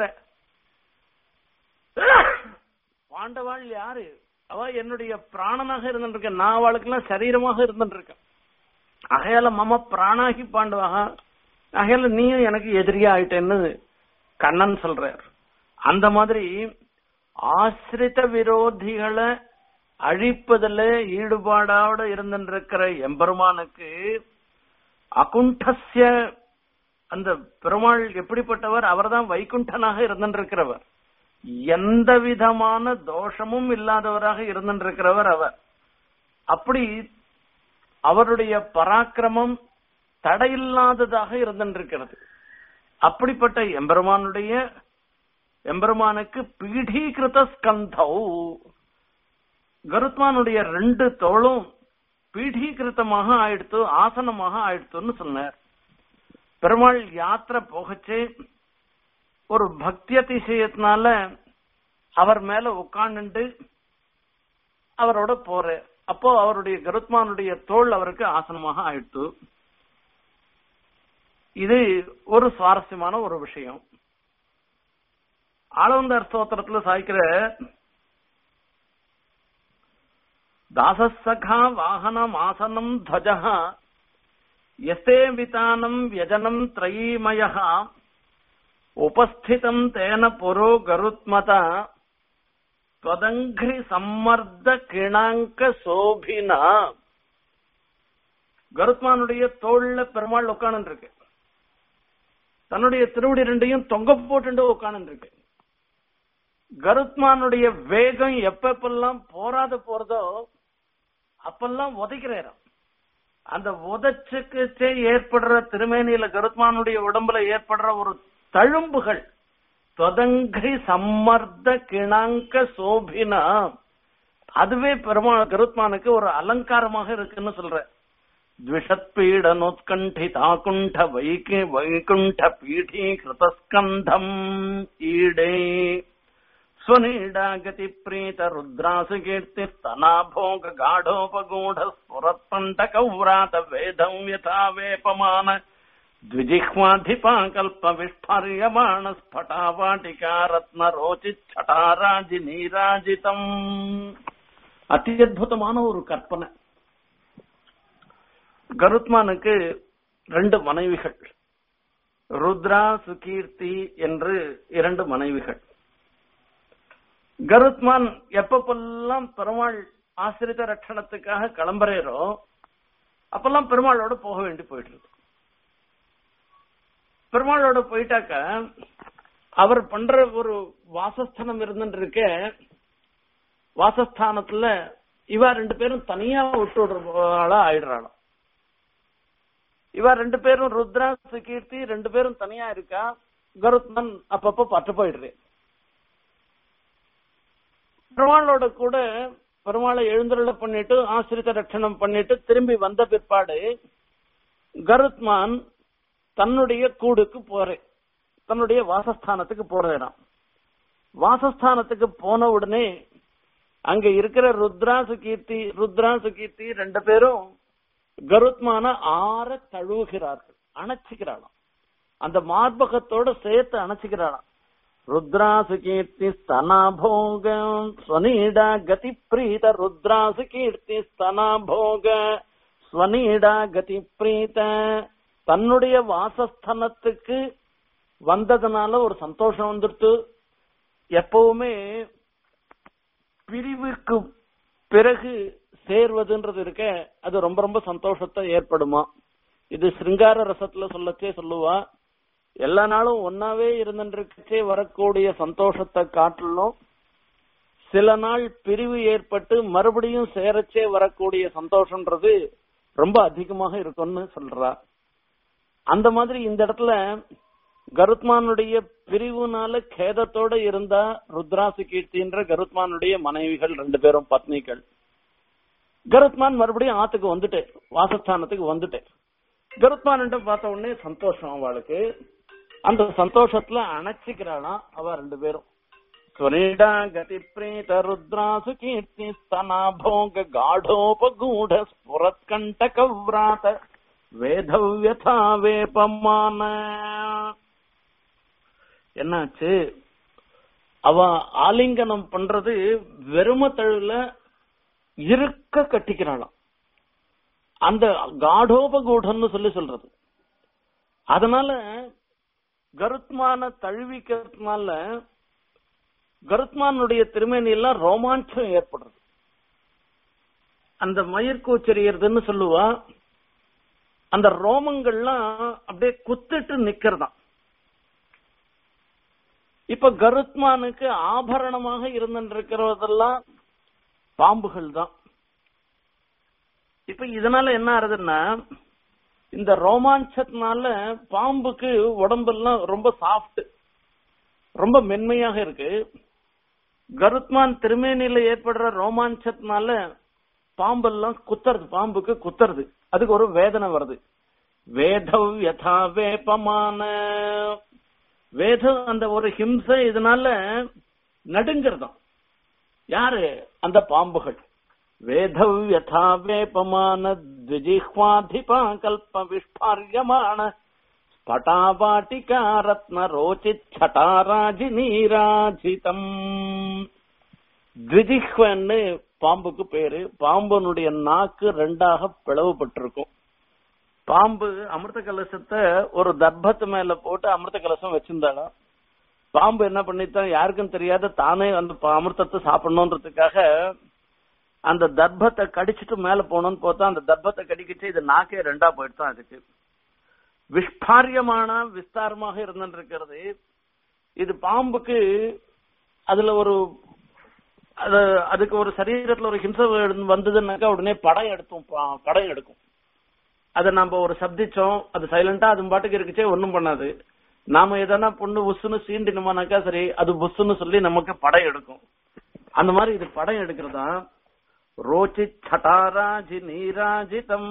[SPEAKER 1] பாண்டவாள் யாரு அவ என்னுடைய பிராணனாக இருந்துருக்க நான் அவளுக்கு எல்லாம் சரீரமாக இருந்துருக்கேன் அகையால மம பிராணாகி பாண்டவாக அகையால நீயும் எனக்கு எதிரியா ஆயிட்டேன்னு கண்ணன் சொல்றார் அந்த மாதிரி ஆசிரித விரோதிகளை அழிப்பதில் ஈடுபாடோட இருந்திருக்கிற எம்பெருமானுக்கு அகுண்டஸ்ய அந்த பெருமாள் எப்படிப்பட்டவர் அவர்தான் வைகுண்டனாக இருந்திருக்கிறவர் எந்த விதமான தோஷமும் இல்லாதவராக இருந்திருக்கிறவர் அவர் அப்படி அவருடைய பராக்கிரமம் தடையில்லாததாக இருந்திருக்கிறது அப்படிப்பட்ட எம்பெருமானுடைய எம்பெருமானுக்கு பீடீகிருத ஸ்கந்தௌ கருத்மானுடைய ரெண்டு தோளும் பீடீகிருத்தமாக ஆயிடுத்து ஆசனமாக ஆயிடுத்துன்னு சொன்னார் பெருமாள் யாத்திரை போகச்சே ஒரு பக்தி அதிசயத்தினால அவர் மேல உட்கார்ந்துட்டு அவரோட போற அப்போ அவருடைய கருத்மானுடைய தோல் அவருக்கு ஆசனமாக ஆயிடுத்து இது ஒரு சுவாரஸ்யமான ஒரு விஷயம் ஆளவந்தார் ஸ்தோத்திரத்துல சாய்க்கிற தாசசகா வாகனம் ஆசனம் துவஜ எஸ்தே விதானம் வியஜனம் திரயீமய உபஸ்திதம் தேன புரோ கருத்மத त्वदङ्घ्रि சம்மர்த கிணாங்க சோபினா கருத்மானுடைய தோல்ல பெருமாள் உட்கார்ந்து இருக்கு தன்னுடைய திருவடி ரெண்டையும் தொங்க போட்டு உட்கார்ந்து இருக்கு கருத்மானுடைய வேகம் எப்பப்பெல்லாம் போராத போறதோ அப்பெல்லாம் உதைக்கிறாராம் அந்த உதச்சுக்கு ஏற்படுற திருமேனியில கருத்மானுடைய உடம்புல ஏற்படுற ஒரு தழும்புகள் தொதங்கை சம்மர்த கிணாங்க சோபினா அதுவே பெருமா கருத்மானுக்கு ஒரு அலங்காரமாக இருக்குன்னு சொல்ற द्विषत्पीडनोत्कण्ठिताकुण्ठ वैके वैकुण्ठ पीठीकृतस्कन्धम् ईडे स्वनीडागतिप्रीत रुद्रासु कीर्तिस्तनाभोग गाढोपगूढ स्फुरत्पण्टकव्रात वेदं यथा वेपमान द्विजिह्वाधिपाकल्प विस्फार्यमाण स्फटावाटिका रत्न रोचिच्छटाराजि நீராஜிதம் அத்தியுதமான ஒரு கற்பனை கருத்மானுக்கு ரெண்டு மனைவிகள் ருத்ரா சுகீர்த்தி என்று இரண்டு மனைவிகள் கருத்மான் எப்பப்பெல்லாம் பெருமாள் ஆசிரித ரட்சணத்துக்காக கிளம்புறேரோ அப்பெல்லாம் பெருமாளோட போக வேண்டி போயிட்டு இருக்கு பெருமாளோட போயிட்டாக்க அவர் பண்ற ஒரு வாசஸ்தானம் இருந்துட்டு இருக்க வாசஸ்தானத்துல இவ ரெண்டு பேரும் தனியா விட்டு விடுறாளா ஆயிடுறாளாம் இவ ரெண்டு பேரும் ருத்ரா சுகீர்த்தி ரெண்டு பேரும் தனியா இருக்கா கருத்மன் அப்பப்ப பட்டு போயிடுறேன் பெருமாளோட கூட பெருமாளை எழுந்தருள பண்ணிட்டு ஆசிரித்த ரட்சணம் பண்ணிட்டு திரும்பி வந்த பிற்பாடு கருத்மான் தன்னுடைய கூடுக்கு போறேன் தன்னுடைய வாசஸ்தானத்துக்கு போறேன் வாசஸ்தானத்துக்கு போன உடனே அங்க இருக்கிற ருத்ரா சுகீர்த்தி ருத்ரா சுகீர்த்தி ரெண்டு பேரும் கருத்மான ஆற தழுவுகிறார்கள் அணைச்சுக்கிறாளாம் அந்த மார்பகத்தோட சேர்த்து அணைச்சுக்கிறாளாம் ருத்ராசு கீர்த்தி ஸ்தனாபோகம் ஸ்வனீடா கதி பிரீத ருத்ராசு கீர்த்தி ஸ்தனாபோக ஸ்வனீடா கதி பிரீத தன்னுடைய வாசஸ்தனத்துக்கு வந்ததுனால ஒரு சந்தோஷம் வந்துடுத்து எப்பவுமே பிரிவுக்கு பிறகு சேர்வதுன்றது இருக்க அது ரொம்ப ரொம்ப சந்தோஷத்தை ஏற்படுமா இது சிருங்கார ரசத்துல சொல்லச்சே சொல்லுவா எல்லா நாளும் ஒன்னாவே இருந்துருக்கச்சே வரக்கூடிய சந்தோஷத்தை காட்டிலும் சில நாள் பிரிவு ஏற்பட்டு மறுபடியும் சேரச்சே வரக்கூடிய சந்தோஷம்ன்றது ரொம்ப அதிகமாக இருக்கும்னு சொல்றா அந்த மாதிரி இந்த இடத்துல கருத்மானுடைய பிரிவுனால கேதத்தோட இருந்தா ருத்ராசு கீர்த்தின்ற கருத்மானுடைய மனைவிகள் ரெண்டு பேரும் பத்னிகள் கருத்மான் மறுபடியும் ஆத்துக்கு வந்துட்டேன் வாசஸ்தானத்துக்கு வந்துட்டேன் கருத்மான் பார்த்த உடனே சந்தோஷம் அவளுக்கு அந்த சந்தோஷத்துல அணைச்சிக்கிறாளாம் அவ ரெண்டு பேரும் ஸ்வரீடா கதி பிரீத ருத்ராசு கீர்த்தி ஸ்தனாபோக காடோபகூட ஸ்புரத்கண்டக விராத வேதவ்யதா வேபமான என்னாச்சு அவ ஆலிங்கனம் பண்றது வெறும தழுல இருக்க கட்டிக்கிறாளாம் அந்த காடோபகூடன்னு சொல்லி சொல்றது அதனால கருத்மான தழுவிக்கிறதுனால கருத்மானுடைய திருமேனி எல்லாம் ரோமாஞ்சம் ஏற்படுறது அந்த மயிர் கூச்சரியறதுன்னு சொல்லுவா அந்த ரோமங்கள்லாம் அப்படியே குத்திட்டு நிக்கிறதாம் இப்ப கருத்மானுக்கு ஆபரணமாக இருந்திருக்கிறதெல்லாம் பாம்புகள் தான் இப்ப இதனால என்ன ஆறுதுன்னா இந்த ரோமாஞ்சத்தினால பாம்புக்கு உடம்பெல்லாம் ரொம்ப சாஃப்ட் ரொம்ப மென்மையாக இருக்கு கருத்மான் திருமேனியில ஏற்படுற ரோமாஞ்சத்தினால பாம்பெல்லாம் குத்துறது பாம்புக்கு குத்துறது அதுக்கு ஒரு வேதனை வருது வேதவ் யதா வேப்பமான வேதம் அந்த ஒரு ஹிம்சை இதனால நடுங்கிறதாம் யாரு அந்த பாம்புகள் வேதவ் யதா வேப்பமான द्विजिह्वाधिपा கல்ப விஷ்பாரியமான ஸ்பட்டாபாட்டிகா ரத்ன ரோச்சித் சட்டாராஜி நீராஜிதம் த்விஜிஹ்வன்னு பாம்புக்கு பேரு பாம்பனுடைய நாக்கு ரெண்டாக பிளவுபட்டிருக்கும் பாம்பு அமிர்த கலசத்தை ஒரு தர்பத்து மேல போட்டு அமிர்த கலசம் வச்சிருந்தாலும் பாம்பு என்ன பண்ணித்தான் யாருக்கும் தெரியாத தானே அந்த ப- அமிர்தத்தை சாப்பிடணுன்றதுக்காக அந்த தர்பத்தை கடிச்சிட்டு மேல போகணும்னு பார்த்தா அந்த தர்பத்தை கடிக்கிச்சு இது நாக்கே ரெண்டா போயிட்டு தான் அதுக்கு விஸ்பாரியமான விஸ்தாரமாக இருந்துருக்கிறது இது பாம்புக்கு அதுல ஒரு அது அதுக்கு ஒரு சரீரத்துல ஒரு ஹிம்சை வந்ததுன்னாக்கா உடனே படம் எடுத்தோம் பா- படம் எடுக்கும் அதை நம்ம ஒரு சப்திச்சோம் அது சைலண்டா அது பாட்டுக்கு இருக்குச்சே ஒண்ணும் பண்ணாது நாம எதனா பொண்ணு உஸ்ஸுன்னு சீண்டினோமானாக்கா சரி அது புஸ்ஸுன்னு சொல்லி நமக்கு படம் எடுக்கும் அந்த மாதிரி இது படம் எடுக்கிறதா ரோச்சி சட்டாராஜி நீராஜிதம்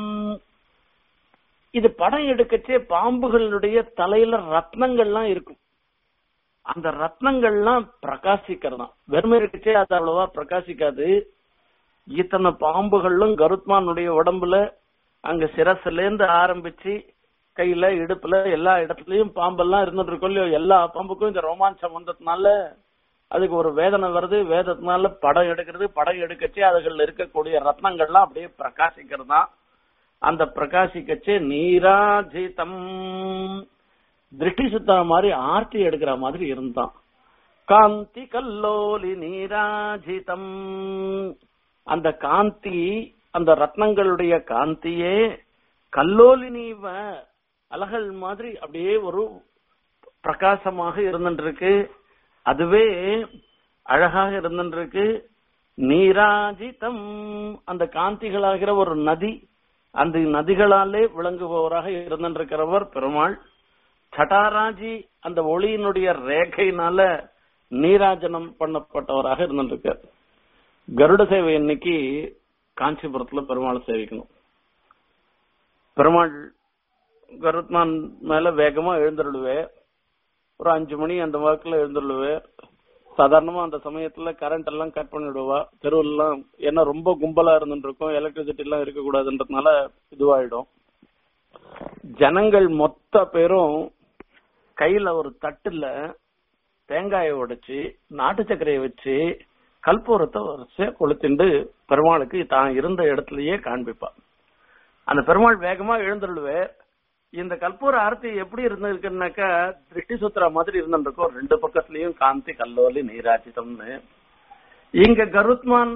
[SPEAKER 1] இது படம் எடுக்கச்சே பாம்புகளுடைய தலையில ரத்னங்கள்லாம் இருக்கும் அந்த ரத்னங்கள்லாம் பிரகாசிக்கிறதாம் வெறுமை இருக்கச்சே அது அவ்வளவா பிரகாசிக்காது இத்தனை பாம்புகளும் கருத்மானுடைய உடம்புல அங்க சிரசுல இருந்து ஆரம்பிச்சு கையில இடுப்புல எல்லா இடத்துலயும் பாம்பெல்லாம் இருந்துட்டு இருக்கோம் இல்லையோ எல்லா பாம்புக்கும் இந்த ரோமாஞ்சம் வந்ததுனால அதுக்கு ஒரு வேதனை வருது வேதத்தினால படம் எடுக்கிறது படம் எடுக்கச்சே அதுகள்ல இருக்கக்கூடிய ரத்னங்கள்லாம் அப்படியே பிரகாசிக்கிறதா அந்த பிரகாசிக்கச்சே நீராஜிதம் திருஷ்டி சுத்தர மாதிரி ஆர்த்தி எடுக்கிற மாதிரி இருந்தான் காந்தி கல்லோலி நீராஜிதம் அந்த காந்தி அந்த ரத்னங்களுடைய காந்தியே கல்லோலினீவ அலகல் மாதிரி அப்படியே ஒரு பிரகாசமாக இருந்துருக்கு அதுவே அழகாக இருந்துருக்கு நீராஜிதம் அந்த காந்திகளாகிற ஒரு நதி அந்த நதிகளாலே விளங்குபவராக இருந்திருக்கிறவர் பெருமாள் சட்டாராஜி அந்த ஒளியினுடைய ரேகையினால நீராஜனம் பண்ணப்பட்டவராக இருந்திருக்கார் கருட சேவை இன்னைக்கு காஞ்சிபுரத்துல பெருமாள் சேவிக்கணும் பெருமாள் கருத்மான் மேல வேகமா எழுந்தருளுவே ஒரு அஞ்சு மணி அந்த வாக்குல எழுந்தருளுவே சாதாரணமா அந்த சமயத்துல கரண்ட் எல்லாம் கட் பண்ணிடுவா தெருவெல்லாம் ஏன்னா ரொம்ப கும்பலா இருந்துட்டு இருக்கும் எலக்ட்ரிசிட்டி எல்லாம் இருக்கக்கூடாதுன்றதுனால இதுவாயிடும் ஜனங்கள் மொத்த பேரும் கையில ஒரு தட்டுல தேங்காயை உடைச்சு நாட்டு சர்க்கரையை வச்சு கற்பூரத்தை வரிசையா கொளுத்திண்டு பெருமாளுக்கு தான் இருந்த இடத்துலயே காண்பிப்பா அந்த பெருமாள் வேகமா எழுந்துருவே இந்த கற்பூர ஆரத்தி எப்படி இருந்திருக்குன்னாக்கா திருஷ்டி சுத்துற மாதிரி இருந்திருக்கும் ரெண்டு பக்கத்துலயும் காந்தி கல்லோலி நீராஜிதம்னு இங்க கருத்மான்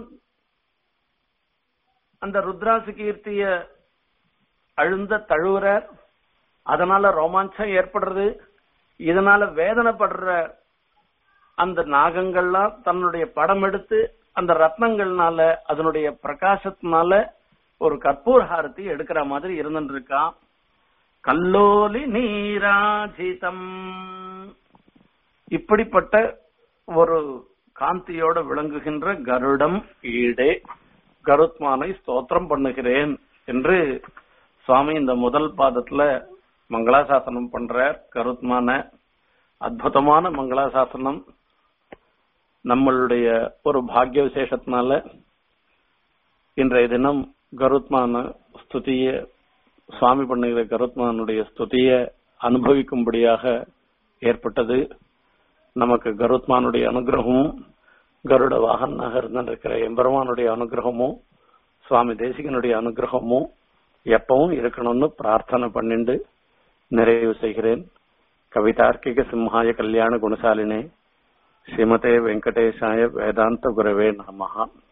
[SPEAKER 1] அந்த ருத்ராசு கீர்த்திய அழுந்த தழுவுறார் அதனால ரோமாஞ்சம் ஏற்படுறது இதனால வேதனைப்படுற அந்த நாகங்கள்லாம் தன்னுடைய படம் எடுத்து அந்த ரத்னங்கள்னால அதனுடைய பிரகாசத்தினால ஒரு கற்பூர ஹாரத்தி எடுக்கிற மாதிரி இருந்துட்டு இருக்கான் கல்லோலி நீராஜிதம் இப்படிப்பட்ட ஒரு காந்தியோட விளங்குகின்ற கருடம் ஈடே கருத்மானை ஸ்தோத்திரம் பண்ணுகிறேன் என்று சுவாமி இந்த முதல் பாதத்துல மங்களாசாசனம் பண்றார் கருத்மான அற்புதமான மங்களாசாசனம் நம்மளுடைய ஒரு பாக்கிய விசேஷத்தினால இன்றைய தினம் கருத்மான ஸ்துதிய சுவாமி பண்ணுகிற கருத்மானுடைய ஸ்துதிய அனுபவிக்கும்படியாக ஏற்பட்டது நமக்கு கருத்மானுடைய அனுகிரகமும் கருட வாகனாக இருந்திருக்கிற எம்பெருமானுடைய அனுகிரகமும் சுவாமி தேசிகனுடைய அனுகிரகமும் எப்பவும் இருக்கணும்னு பிரார்த்தனை பண்ணிண்டு நிறைவு செய்கிறேன் கவிதார்க்கிக சிம்ஹாய கல்யாண குணசாலினே ஸ்ரீமதே வெங்கடேசாய வேதாந்த குரவே நமஹா